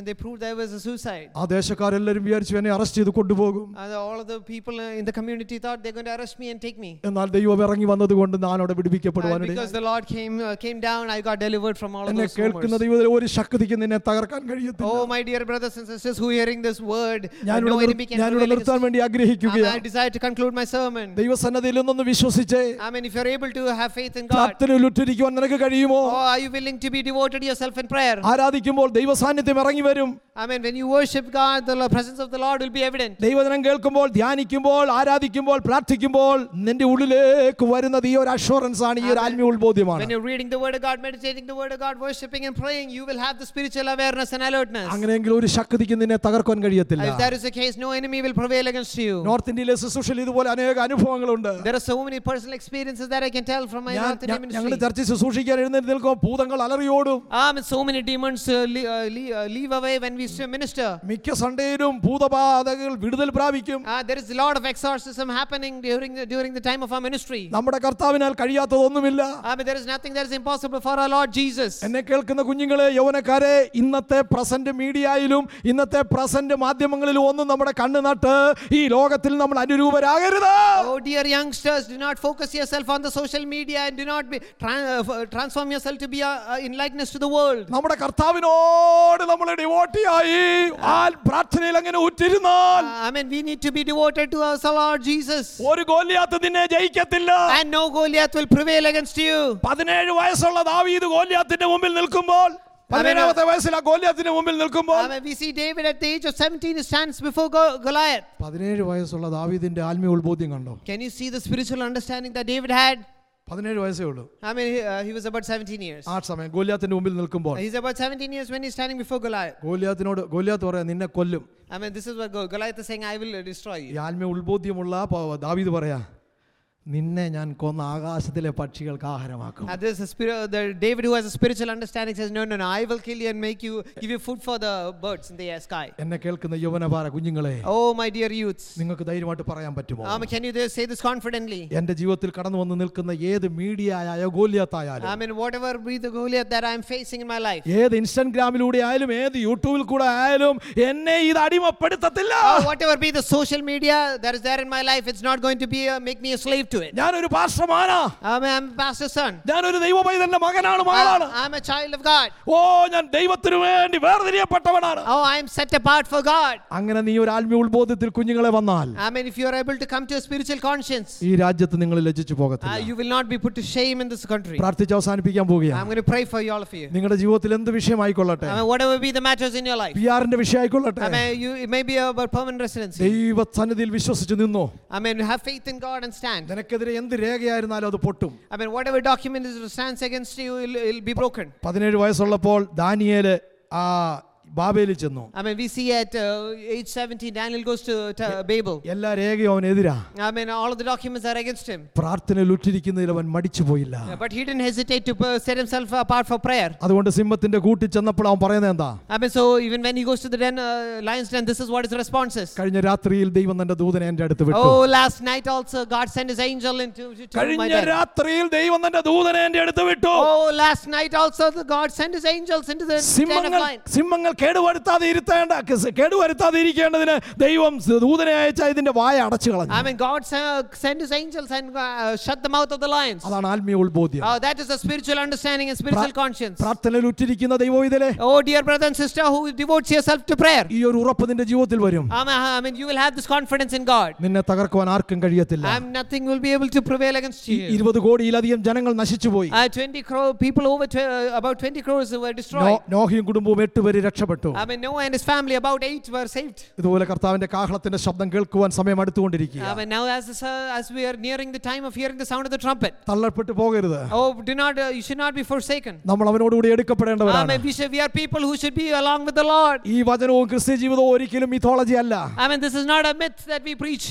and they proved there was a suicide. ആ ദേശക്കാരെല്ലാരും വിചാരിച്ചു എന്നെ അറസ്റ്റ് ചെയ്ത് കൊണ്ടുപോകും And all of the people uh, in the community thought they're going to arrest me and take me. എന്നാൽ ദൈവം ഇറങ്ങി വന്നതുകൊണ്ട് ഞാൻ അവിടെ And വിടുവിക്കപ്പെടുവാനിടയായി because the Lord came uh, came down, I got delivered from all of എന്നെ those കേൾക്കുന്ന rumors. ദൈവത്തിൽ ഒരു ശക്തിക്ക് നിന്നെ തകർക്കാൻ കഴിയത്തില്ല Oh, my dear brothers and sisters who are hearing this word, uh, no ഞാനിവിടെ enemy നിർ- can ഞാനിവിടെ prevail നിർത്താൻ against വേണ്ടി Um, I ആഗ്രഹിക്കുകയാണ് desire to conclude my sermon. ദൈവസന്നതിയിൽ നിന്നൊന്ന് വിശ്വസിച്ചേ I mean, if you're able to have faith in God, പ്രാർത്ഥനയിൽ ഉറ്റിരിക്കുവാൻ നിനക്ക് കഴിയുമോ oh, are you willing to be devoted yourself in prayer? ആരാധിക്കുമ്പോൾ ദൈവ സാന്നിധ്യം ഇറങ്ങി വരും I mean, when you worship God, the lo- presence of the Lord will be evident. ദൈവദിനം കേൾക്കുമ്പോൾ ധ്യാനിക്കുമ്പോൾ ആരാധിക്കുമ്പോൾ പ്രാർത്ഥിക്കുമ്പോൾ നിന്റെ ഉള്ളിലേക്ക് വരുന്നത് ഈ ഒരു അഷുറൻസ് ആണ് ഈ ഒരു ആത്മീയ ഉത്ബോധ്യമാണ് When you're reading the Word of God, meditating the Word of God, worshiping and praying, you will have the spiritual awareness and alertness. അങ്ങനെയെങ്കിൽ ഒരു ശക്തിക്ക് നിന്നെ തകർക്കാൻ കഴിയത്തില്ല If that is the case, no enemy will prevail against you. North ഇന്ത്യയിലെ ശുശ്രൂഷയിൽ ഇതുപോലെ അനേക അനുഭവങ്ങളുണ്ട് There are so many personal experiences that I can tell from my ഞാൻ North Indian ഞങ്ങൾ ministry. ചർച്ച ശുശ്രൂഷിക്കാൻ എഴുന്നേറ്റ് നിൽക്കുമ്പോൾ ഭൂതങ്ങൾ അലറിയോടും Um, so many demons uh, le- uh, le- uh, leave away when we still minister. മിക്ക സൺഡേയിലും ഭൂതബാധകൾ വിടുതൽ പ്രാപിക്കും Uh, there is a lot of exorcism happening during the, during the time of our ministry. നമ്മുടെ കർത്താവിനാൽ കഴിയാത്തതൊന്നുമില്ല I mean, there is nothing that is impossible for our Lord Jesus. എന്നെ കേൾക്കുന്ന കുഞ്ഞുങ്ങളെ യൗവനക്കാരെ ഇന്നത്തെ present മീഡിയയിലും ഇന്നത്തെ പ്രസന്റ് മാധ്യമങ്ങളിലും ഒന്നും നമ്മുടെ കണ്ണ് നട്ട് ഈ ലോകത്തിൽ നമ്മൾ അനുരൂപരാകരുത് Oh, dear youngsters, do not focus yourself on the social media and do not be, tran- uh, f- transform yourself to be uh, uh, in likeness to the world. നമ്മുടെ കർത്താവിനോട് നമ്മൾ ഡിവോട്ടിയായി ആ പ്രാർത്ഥനയിൽ അങ്ങനെ ഉറ്റിരുന്നാൽ Uh, I mean, we need to be devoted to our Lord Jesus. ഒരു ഗോല്യാത്ത് നിന്നെ ജയിക്കത്തില്ല And no Goliath will prevail against you. പതിനേഴ് വയസ്സുള്ള ദാവീദ് ഗോല്യാത്തിന്റെ മുമ്പിൽ നിൽക്കുമ്പോൾ പതിനേഴാമത്തെ വയസ്സിൽ ആ ഗോല്യാത്തിന്റെ മുമ്പിൽ നിൽക്കുമ്പോൾ I mean, we see David at the age of 17, he stands before Go- Goliath. പതിനേഴ് വയസ്സുള്ള ദാവീദിന്റെ ആത്മീയ ഉത്ബോധ്യം കണ്ടോ Can you see the spiritual understanding that David had? പതിനേഴ് വയസ്സേ ഉള്ളൂ I mean, he, uh, he was about 17 years. ആ സമയം ഗോല്യാത്തിന്റെ മുമ്പിൽ നിൽക്കുമ്പോൾ He's about 17 years when he's standing before Goliath. ഗോല്യാത്തിനോട് ഗോല്യാത്ത് പറയാം നിന്നെ കൊല്ലും I mean, this is what Go- Goliath is saying, I will uh, destroy ഈ you. ആത്മീയ ഉത്ബോധ്യമുള്ള പ- ദാവീദ് പറയാ നിന്നെ ഞാൻ കൊന്ന ആകാശത്തിലെ പക്ഷികൾക്ക് ആഹാരമാക്കും And this is spirit, the David who has a spiritual understanding says, No, no, no, I will kill you and make you, give you food for the birds in the air sky. എന്നെ കേൾക്കുന്ന യൗവനഭാര കുഞ്ഞുങ്ങളെ Oh, my dear youths. നിങ്ങൾക്ക് ധൈര്യമായിട്ട് പറയാൻ പറ്റുമോ Um, can you just say this confidently? എന്റെ ജീവിതത്തിൽ കടന്നു വന്ന് നിൽക്കുന്ന ഏത് മീഡിയ ആയ ഗോല്യാത്തായാലും I mean, whatever be the Goliath that I'm facing in my life. ഏത് ഇൻസ്റ്റഗ്രാമിലൂടെ ആയാലും ഏത് യൂട്യൂബിൽ കൂടെ ആയാലും എന്നെ ഇത് അടിമപ്പെടുത്തത്തില്ല Oh, whatever be the social media that is there in my life, it's not going to be uh, make me a slave to it. ഞാനൊരു പാർശ്വമാനാ I mean, I'm a pastor's son. ഞാനൊരു ദൈവപൈതന്റെ മകനാണ് മകളാണ് I, I'm a child of God. ഓ ഞാൻ ദൈവത്തിനു വേണ്ടി വേർതിരിയപ്പെട്ടവനാണ് Oh, I am set apart for God. അങ്ങനെ നീ ഒരു ആത്മീയ ഉത്ബോധത്തിൽ കുഞ്ഞുങ്ങളെ വന്നാൽ I mean, if you are able to come to a spiritual conscience, ഈ രാജ്യത്ത് നിങ്ങൾ ലജ്ജിച്ചു uh, പോകത്തില്ല you will not be put to shame in this country. പ്രാർത്ഥിച്ച് അവസാനിപ്പിക്കാൻ I'm പോവുകയാണ് going to pray for you, all of you. നിങ്ങളുടെ ജീവിതത്തിൽ എന്ത് വിഷയമായിക്കൊള്ളട്ടെ I mean, whatever be the matters in your life. P ആറിന്റെ വിഷയമായിക്കൊള്ളട്ടെ I mean, you, it may be about permanent residency. ദൈവ സന്നിധിയിൽ വിശ്വസിച്ച് നിന്നോ I mean, have faith in God and stand. നിനക്കെതിരെ എന്ത് രേഖയായിരുന്നാലും അത് പൊട്ടും I mean, whatever document is stands against you, it'll, it'll be broken. പതിനേഴ് വയസ്സുള്ളപ്പോൾ ദാനിയേല് ആ ബാബേലിൽ ചെന്നു I mean, we see at uh, age 17, Daniel goes to to Babel. എല്ലാ രേഖയും അവനെതിരാ I mean, all of the documents are against him. പ്രാർത്ഥനയിൽ ഉറ്റിരിക്കുന്നതിൽ അവൻ മടിച്ചു പോയില്ല Yeah, but he didn't hesitate to uh, set himself apart for prayer. അതുകൊണ്ട് സിംഹത്തിന്റെ കൂട്ടിൽ ചെന്നപ്പോൾ അവൻ പറയുന്നത് എന്താ I mean, so even when he goes to the den, uh, lion's den, this is what his response is. കഴിഞ്ഞ രാത്രിയിൽ ദൈവം തന്റെ ദൂതനെ എന്റെ അടുത്ത് വിട്ടു Oh, last night also, God sent his angel into to, to my കഴിഞ്ഞ den. രാത്രിയിൽ ദൈവം തന്റെ ദൂതനെ എന്റെ അടുത്ത് വിട്ടു Oh, last night also, the God sent his angels into the den of സിംഹങ്ങൾ lions. സിംഹങ്ങൾ കേടുവരുത്താതെ ഇരുത്തേണ്ട കേടുവരുത്താതെ ഇരിക്കേണ്ടതിന് ദൈവം ദൂതനെ അയച്ച ഇതിന്റെ വായ അടച്ചു I കളഞ്ഞു mean, God sa- sent his angels and uh, shut the mouth of the lions. അതാണ് ആത്മീയ ഉത്ബോധ്യം Oh, that is a spiritual understanding and spiritual conscience. പ്രാർത്ഥനയിൽ ഉറ്റിരിക്കുന്ന ദൈവം ഇതിലെ Oh, dear brother and sister who devotes yourself to prayer. ഈ ഒരു ഉറപ്പ് നിന്റെ ജീവിതത്തിൽ വരും I mean, I mean, you will have this confidence in God. നിന്നെ തകർക്കുവാൻ ആർക്കും കഴിയത്തില്ല I'm nothing will be able to prevail against ഈ you. ഇരുപത് കോടിയിലധികം ജനങ്ങൾ നശിച്ചുപോയി Uh, 20 crore people over tw- uh, about 20 crores were നോ- destroyed. നോഹിയും കുടുംബവും എട്ടുപേര് രക്ഷപ്പെട്ടു I mean, Noah and his family, about eight were saved. ഇതുപോലെ കർത്താവിന്റെ കാഹളത്തിന്റെ ശബ്ദം കേൾക്കുവാൻ സമയം അടുത്തുകൊണ്ടിരിക്കുക I mean, now as, this, uh, as we are nearing the time of hearing the sound of the trumpet, തള്ളപ്പെട്ടു പോകരുത് oh, do not, uh, you should not be forsaken. നമ്മൾ അവനോടുകൂടി I എടുക്കപ്പെടേണ്ടവരാണ് mean, we, should, we are people who should be along with the Lord. ഈ വചനവും ക്രിസ്ത്യ ജീവിതവും ഒരിക്കലും mythology അല്ല I mean, this is not a myth that we preach.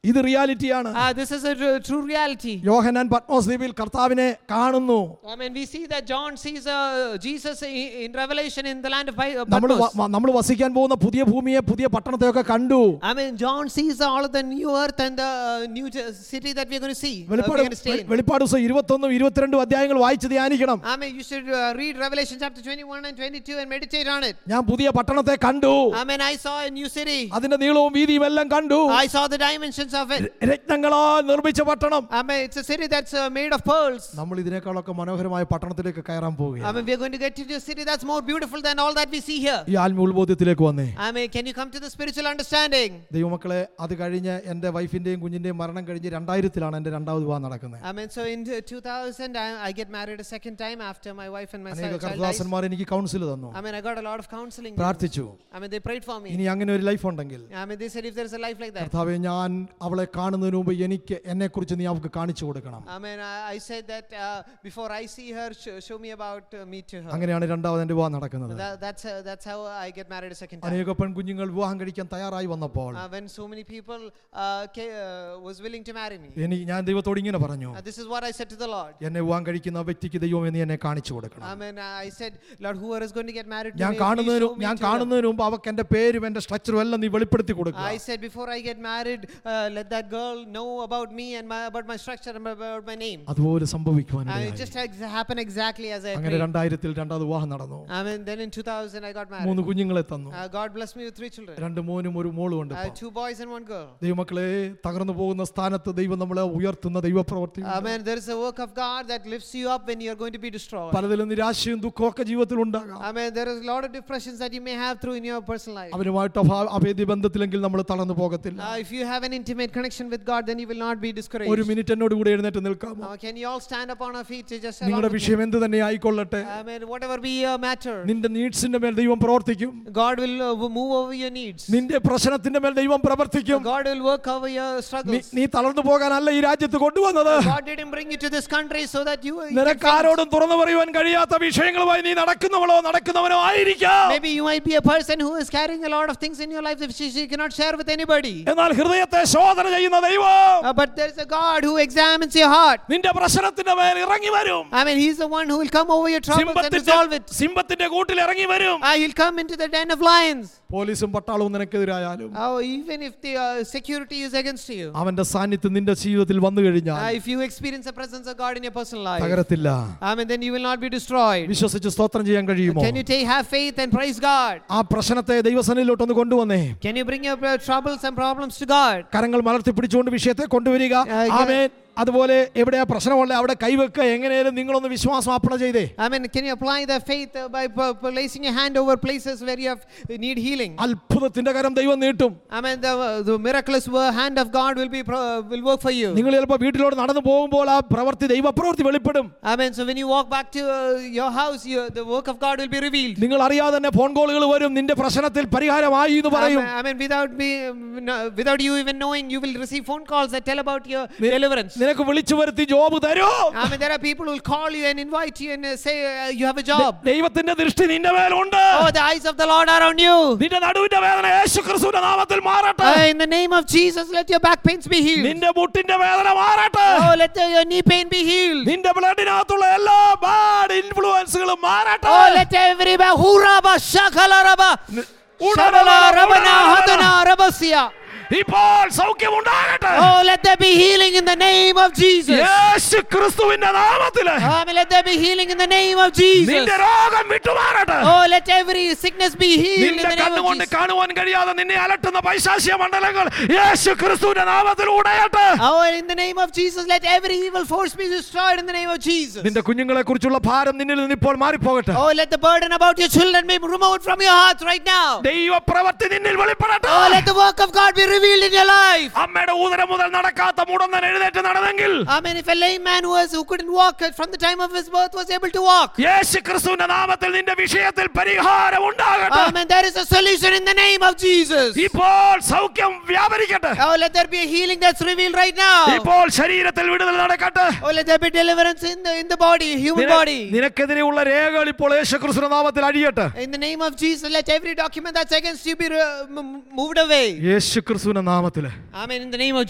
ഇത് റിയാലിറ്റിയാണ് Uh, this is a r- true reality. Yohanan Patmos ദ്വീപിൽ കർത്താവിനെ കാണുന്നു I mean, we see that John sees uh, Jesus i- in Revelation in the land of Pi- uh, നമ്മൾ Patmos. നമ്മൾ വസിക്കാൻ പോകുന്ന പുതിയ ഭൂമിയെ പുതിയ പട്ടണത്തെയൊക്കെ കണ്ടു I mean, John sees all of the new earth and the uh, new j- city that we're going to see. Uh, we're വെളിപ്പാട് going to stay in. വെളിപ്പാട് ദിവസം ഇരുപത്തൊന്നും ഇരുപത്തിരണ്ടും അധ്യായങ്ങൾ വായിച്ച് ധ്യാനിക്കണം I mean, you should uh, read Revelation chapter 21 and 22 and meditate on it. ഞാൻ പുതിയ പട്ടണത്തെ കണ്ടു I mean, I saw a new city. അതിന്റെ നീളവും വീതിയും എല്ലാം കണ്ടു I saw the dimensions of it. രത്നങ്ങളാൽ നിർമ്മിച്ച പട്ടണം I mean, it's a city that's uh, made of pearls. നമ്മൾ ഇതിനേക്കാളൊക്കെ മനോഹരമായ പട്ടണത്തിലേക്ക് കയറാൻ I പോവുകയാണ് mean, we're going to get to a city that's more beautiful than all that we see here. ഈ ആത്മ ഉത്ബോധ്യത്തിലേക്ക് വന്നേ I mean, can you come to the spiritual understanding? ദൈവമക്കളെ അത് കഴിഞ്ഞ് എൻ്റെ വൈഫിൻ്റെയും കുഞ്ഞിൻ്റെയും മരണം കഴിഞ്ഞ് രണ്ടായിരത്തിലാണ് എൻ്റെ രണ്ടാമത് വിവാഹം നടക്കുന്നത് I mean, so in uh, 2000, I, I get married a second time after my wife and my അനേക son- child dies. കർദാസന്മാർ എനിക്ക് കൗൺസിൽ തന്നു I mean, I got a lot of counseling. പ്രാർത്ഥിച്ചു I mean, they prayed for me. ഇനി അങ്ങനെ ഒരു life ഉണ്ടെങ്കിൽ I mean, they said if there's a life like that. കർത്താവെ ഞാൻ അവളെ കാണുന്നതിന് മുമ്പ് എനിക്ക് എന്നെക്കുറിച്ച് നീ അവൾക്ക് കാണിച്ചു കൊടുക്കണം I mean, I, I said that uh, before I see her, sh- show me about uh, me to her. അങ്ങനെയാണ് രണ്ടാമത് എൻ്റെ വിവാഹം നടക്കുന്നത് That, that's, uh, that's how I get married a second time. അനേക പെൺകുഞ്ഞുങ്ങൾ വിവാഹം കഴിക്കാൻ തയ്യാറായി വന്നപ്പോൾ Uh, when so many people uh, ca- uh, was willing to marry me. എനിക്ക് ഞാൻ ദൈവത്തോട് ഇങ്ങനെ പറഞ്ഞു Uh, this is what I said to the Lord. എന്നെ വിവാഹം കഴിക്കുന്ന ആ വ്യക്തിക്ക് ദൈവം നീ എന്നെ കാണിച്ചു കൊടുക്കണം I mean, I said, Lord, whoever is going to get married to ഞാൻ me, please കാണുന്നതിന് show me ഞാൻ to them. കാണുന്നതിന് മുമ്പ് അവക്ക് എൻ്റെ പേരും എൻ്റെ സ്ട്രക്ചറും എല്ലാം നീ വെളിപ്പെടുത്തി കൊടുക്കുക I said, before I get married, uh, let that girl know about me and my, about my structure and about my name. അതുപോലെ സംഭവിക്കുവാൻ And it just ex- happened exactly as I അങ്ങനെ prayed. രണ്ടായിരത്തിൽ രണ്ടാമത് വിവാഹം നടന്നു I mean, then in 2000, I got married. മൂന്ന് കുഞ്ഞുങ്ങളെ തന്നു Uh, God blessed me with three children. രണ്ട് മോനും ഒരു മോളും ഉണ്ട് Uh, two boys and one girl. ദൈവമക്കളെ തകർന്നു പോകുന്ന സ്ഥാനത്ത് ദൈവം നമ്മളെ ഉയർത്തുന്ന ദൈവപ്രവർത്തി I mean, there is a work of God that lifts you up when you are going to be destroyed. പലതിലും നിരാശയും ദുഃഖവും ഒക്കെ ജീവിതത്തിൽ ഉണ്ടാകാം I mean, there is a lot of depressions that you may have through in your personal life. അവരുമായിട്ട് അഭാ- അഭേദ്യ ബന്ധത്തിലെങ്കിൽ നമ്മൾ തളർന്നു പോകത്തില്ല Uh, if you have an intimate connection with God, then you will not be ഒരു discouraged. Minute എന്നോട് കൂടെ എഴുന്നേറ്റ് നിൽക്കാമോ Uh, can you all stand up on our feet to just നിങ്ങളുടെ along with me? വിഷയം എന്ത് തന്നെ ആയിക്കൊള്ളട്ടെ I mean, whatever be your matter, നിന്റെ നീഡ്സിന്റെ മേൽ ദൈവം പ്രവർത്തിക്കും God will uh, w- move over your needs. നിന്റെ പ്രശ്നത്തിന്റെ മേൽ ദൈവം പ്രവർത്തിക്കും God will work over your നീ- struggles. നീ തളർന്നു പോകാനല്ല ഈ രാജ്യത്ത് കൊണ്ടുവന്നത് God didn't bring you to this country so that you. you can നിനക്ക് faint. ആരോടും തുറന്നു പറയുവാൻ കഴിയാത്ത വിഷയങ്ങളുമായി നീ നടക്കുന്നവളോ നടക്കുന്നവനോ ആയിരിക്കാം Maybe you might be a person who is carrying a lot of things in your life that she, she cannot share with anybody. എന്നാൽ ഹൃദയത്തെ ശോധന ചെയ്യുന്ന ദൈവം Uh, but there's a God who examines your heart. നിന്റെ പ്രശ്നത്തിന്റെ മേൽ ഇറങ്ങി വരും I mean, He's the one who will come over your troubles and സിംഹത്തിന്റെ resolve it. സിംഹത്തിന്റെ കൂട്ടിൽ ഇറങ്ങി വരും Uh, he'll come into the den of lions. പോലീസും പട്ടാളവും നിനക്കെതിരായാലും Oh, even if the uh, security is against you. അവന്റെ സാന്നിധ്യം നിന്റെ ജീവിതത്തിൽ വന്നു Uh, കഴിഞ്ഞാൽ if you experience the presence of God in your personal life, തകരത്തില്ല I mean, then you will not be destroyed. വിശ്വസിച്ച് സ്തോത്രം ചെയ്യാൻ കഴിയുമോ Can you take, have faith and praise God? ആ പ്രശ്നത്തെ ദൈവസനിലോട്ടൊന്ന് കൊണ്ടുവന്നേ Can you bring your uh, troubles and problems to God? കരങ്ങൾ മലർത്തി പിടിച്ചുകൊണ്ട് വിഷയത്തെ കൊണ്ടുവരിക ആ, ഇങ്ങനെ- ആമേൻ അതുപോലെ എവിടെയാ പ്രശ്നമുള്ള അവിടെ കൈവെക്കുക എങ്ങനെയാലും നിങ്ങളൊന്ന് വിശ്വാസം അപ്ലൈ ചെയ്തേ I mean, can you apply the faith uh, by p- placing your hand over places where you have, need healing? അത്ഭുതത്തിന്റെ കരം ദൈവം നീട്ടും I mean, the, the miraculous wo- hand of God will be pro- will work for you. നിങ്ങൾ ചിലപ്പോൾ വീട്ടിലോട്ട് നടന്നു പോകുമ്പോൾ ആ പ്രവർത്തി ദൈവപ്രവർത്തി വെളിപ്പെടും I mean, so when you walk back to uh, your house, you, the work of God will be revealed. നിങ്ങൾ അറിയാതെ തന്നെ ഫോൺ കോളുകൾ വരും നിന്റെ പ്രശ്നത്തിൽ പരിഹാരമായി എന്ന് I പറയും mean, I mean, without be, no, without you even knowing, you will receive phone calls that tell about your Ni- deliverance. നിനക്ക് വിളിച്ചു വരുത്തി ജോബ് തരൂ I mean, there are people who will call you and invite you and uh, say uh, you have a job. ദൈവത്തിന്റെ ദൃഷ്ടി നിന്റെ മേലുണ്ട് Oh, the eyes of the Lord are on you. നിന്റെ നടുവിന്റെ വേദന യേശു ക്രിസ്തുവിന്റെ നാമത്തിൽ മാറട്ടെ Uh, in the name of Jesus, let your back pains be healed. നിന്റെ മുട്ടിന്റെ വേദന മാറട്ടെ Oh, let the, your knee pain be healed. നിന്റെ ബ്ലഡിനകത്തുള്ള എല്ലാ ബാഡ് ഇൻഫ്ലുവൻസുകളും മാറട്ടെ Oh, let every ba huraba shakalaraba shabala rabana hadana rabasia. ഇപ്പോൾ സൗഖ്യം ഉണ്ടാകട്ടെ Oh, let there be healing in the name of Jesus. യേശു ക്രിസ്തുവിന്റെ നാമത്തില് I mean, let there be healing in the name of Jesus. നിന്റെ രോഗം വിട്ടുമാറട്ടെ Oh, let every sickness be healed in നിന്റെ the name of കണ്ണുകൊണ്ട് Jesus. കാണുവാൻ കഴിയാതെ നിന്നെ അലട്ടുന്ന പൈശാസ്യ മണ്ഡലങ്ങൾ യേശു ക്രിസ്തുവിന്റെ നാമത്തിൽ ഉടയട്ടെ Oh, in the name of Jesus, let every evil force be destroyed in the name of Jesus. നിന്റെ കുഞ്ഞുങ്ങളെ കുറിച്ചുള്ള ഭാരം നിന്നിൽ നിന്ന് ഇപ്പോൾ മാറിപ്പോകട്ടെ Oh, let the burden about your children be removed from your hearts right now. ദൈവപ്രവൃത്തി നിന്നിൽ വെളിപ്പെടട്ടെ Oh, let the work of God be revealed in your life. അമ്മയുടെ ഊദരം മുതൽ നടക്കാത്ത മുടന്നൻ എഴുന്നേറ്റ് നടന്നെങ്കിൽ I mean, if a lame man was who couldn't walk uh, from the time of his birth was able to walk. യേശു ക്രിസ്തുവിന്റെ നാമത്തിൽ നിന്റെ വിഷയത്തിൽ പരിഹാരം ഉണ്ടാകട്ടെ I mean, there is a solution in the name of Jesus. ഇപ്പോൾ സൗഖ്യം വ്യാപരിക്കട്ടെ Oh, let there be a healing that's revealed right now. ഇപ്പോൾ ശരീരത്തിൽ വിടുതൽ നടക്കട്ടെ Oh, let there be deliverance in the in the body, human നിന- body. നിനക്കെതിരെയുള്ള രേഖകൾ ഇപ്പോൾ യേശു ക്രിസ്തുവിന്റെ നാമത്തിൽ അഴിയട്ടെ In the name of Jesus, let every document that's against you be re- m- moved away. യേശു ക്രിസ്തുവിന്റെ നാമത്തില് I mean, in the name of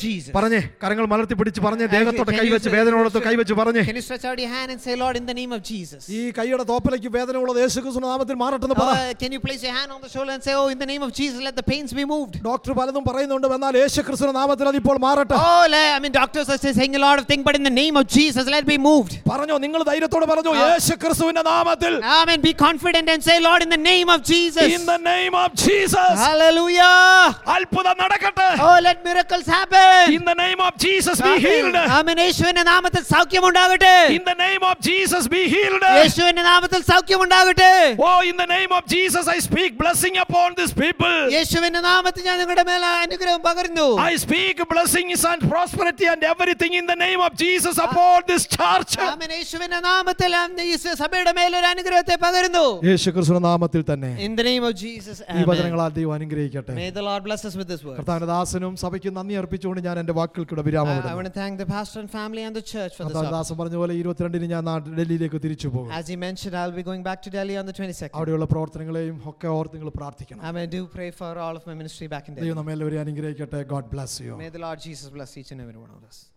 Jesus. പറഞ്ഞേ കരങ്ങൾ മലർത്തി പിടിച്ച് പറഞ്ഞേ Can ദേഹത്തോട്ട് you- കൈവച്ച് can you- വേദനയോടത്ത് കൈവച്ച് പറഞ്ഞേ Can you stretch out your hand and say, Lord, in the name of Jesus? ഈ കൈയുടെ തോപ്പലേക്ക് വേദനയുള്ളത് യേശു ക്രിസ്തു നാമത്തിൽ മാറട്ടെന്ന് പറ Uh, can you place your hand on the shoulder and say, Oh, in the name of Jesus, let the pains be moved? Doctor പലതും പറയുന്നുണ്ട് എന്നാൽ യേശു ക്രിസ്തു നാമത്തിൽ അത് ഇപ്പോൾ മാറട്ടെ Oh, le- I mean, doctors are saying a lot of things, but in the name of Jesus, let it be moved. പറഞ്ഞോ നിങ്ങൾ ധൈര്യത്തോടെ പറഞ്ഞു ആ. യേശു ക്രിസ്തുവിന്റെ നാമത്തിൽ Amen. Be confident and say, Lord, in the name of Jesus. In the name of Jesus Hallelujah. അത്ഭുതം നടക്കട്ടെ Oh, let miracles happen. In the name of Jesus be healed ആമേൻ യേശുവിന്റെ നാമത്തിൽ സൗഖ്യമുണ്ടാകട്ടെ in the name of Jesus be healed യേശുവിന്റെ നാമത്തിൽ സൗഖ്യമുണ്ടാകട്ടെ oh in the name of Jesus I speak blessing upon this people യേശുവിന്റെ നാമത്തിൽ ഞാൻ നിങ്ങളുടെ മേൽ അനുഗ്രഹം പകരുന്നു I speak blessings and prosperity and everything in the name of Jesus upon this church. ആമേൻ യേശുവിന്റെ നാമത്തിൽ ഞാൻ ഈ സഭയുടെ മേൽ ഒരു അനുഗ്രഹത്തെ പകരുന്നു യേശു ക്രിസ്തുവിന്റെ നാമത്തിൽ തന്നെ In the name of Jesus. ഈ Amen. വചനങ്ങളാൽ ദൈവം അനുഗ്രഹിക്കട്ടെ May the Lord bless us with this word. കർത്താവിന്റെ ദാസനും സഭയ്ക്ക് നന്ദി അർപ്പിച്ചുകൊണ്ട് ഞാൻ എന്റെ വാക്കുകൾക്കിടെ I, വിരാമം I ഇടുന്നു. want to thank the pastor and family and the church for this. കർത്താവിന്റെ opportunity. ദാസൻ പറഞ്ഞ പോലെ ഇരുപത്തിരണ്ടിന് ഞാൻ നാ- ഡൽഹിയിലേക്ക് തിരിച്ചു പോകും As he mentioned, I'll be going back to Delhi on the 22nd. അവിടെയുള്ള പ്രവർത്തനങ്ങളെയും ഒക്കെ ഓർത്ത് നിങ്ങൾ പ്രാർത്ഥിക്കണം I may do pray for all of my ministry back in Delhi. ദൈവം നമ്മെല്ലാവരെയും അനുഗ്രഹിക്കട്ടെ God bless you May the Lord Jesus bless each and every one of us.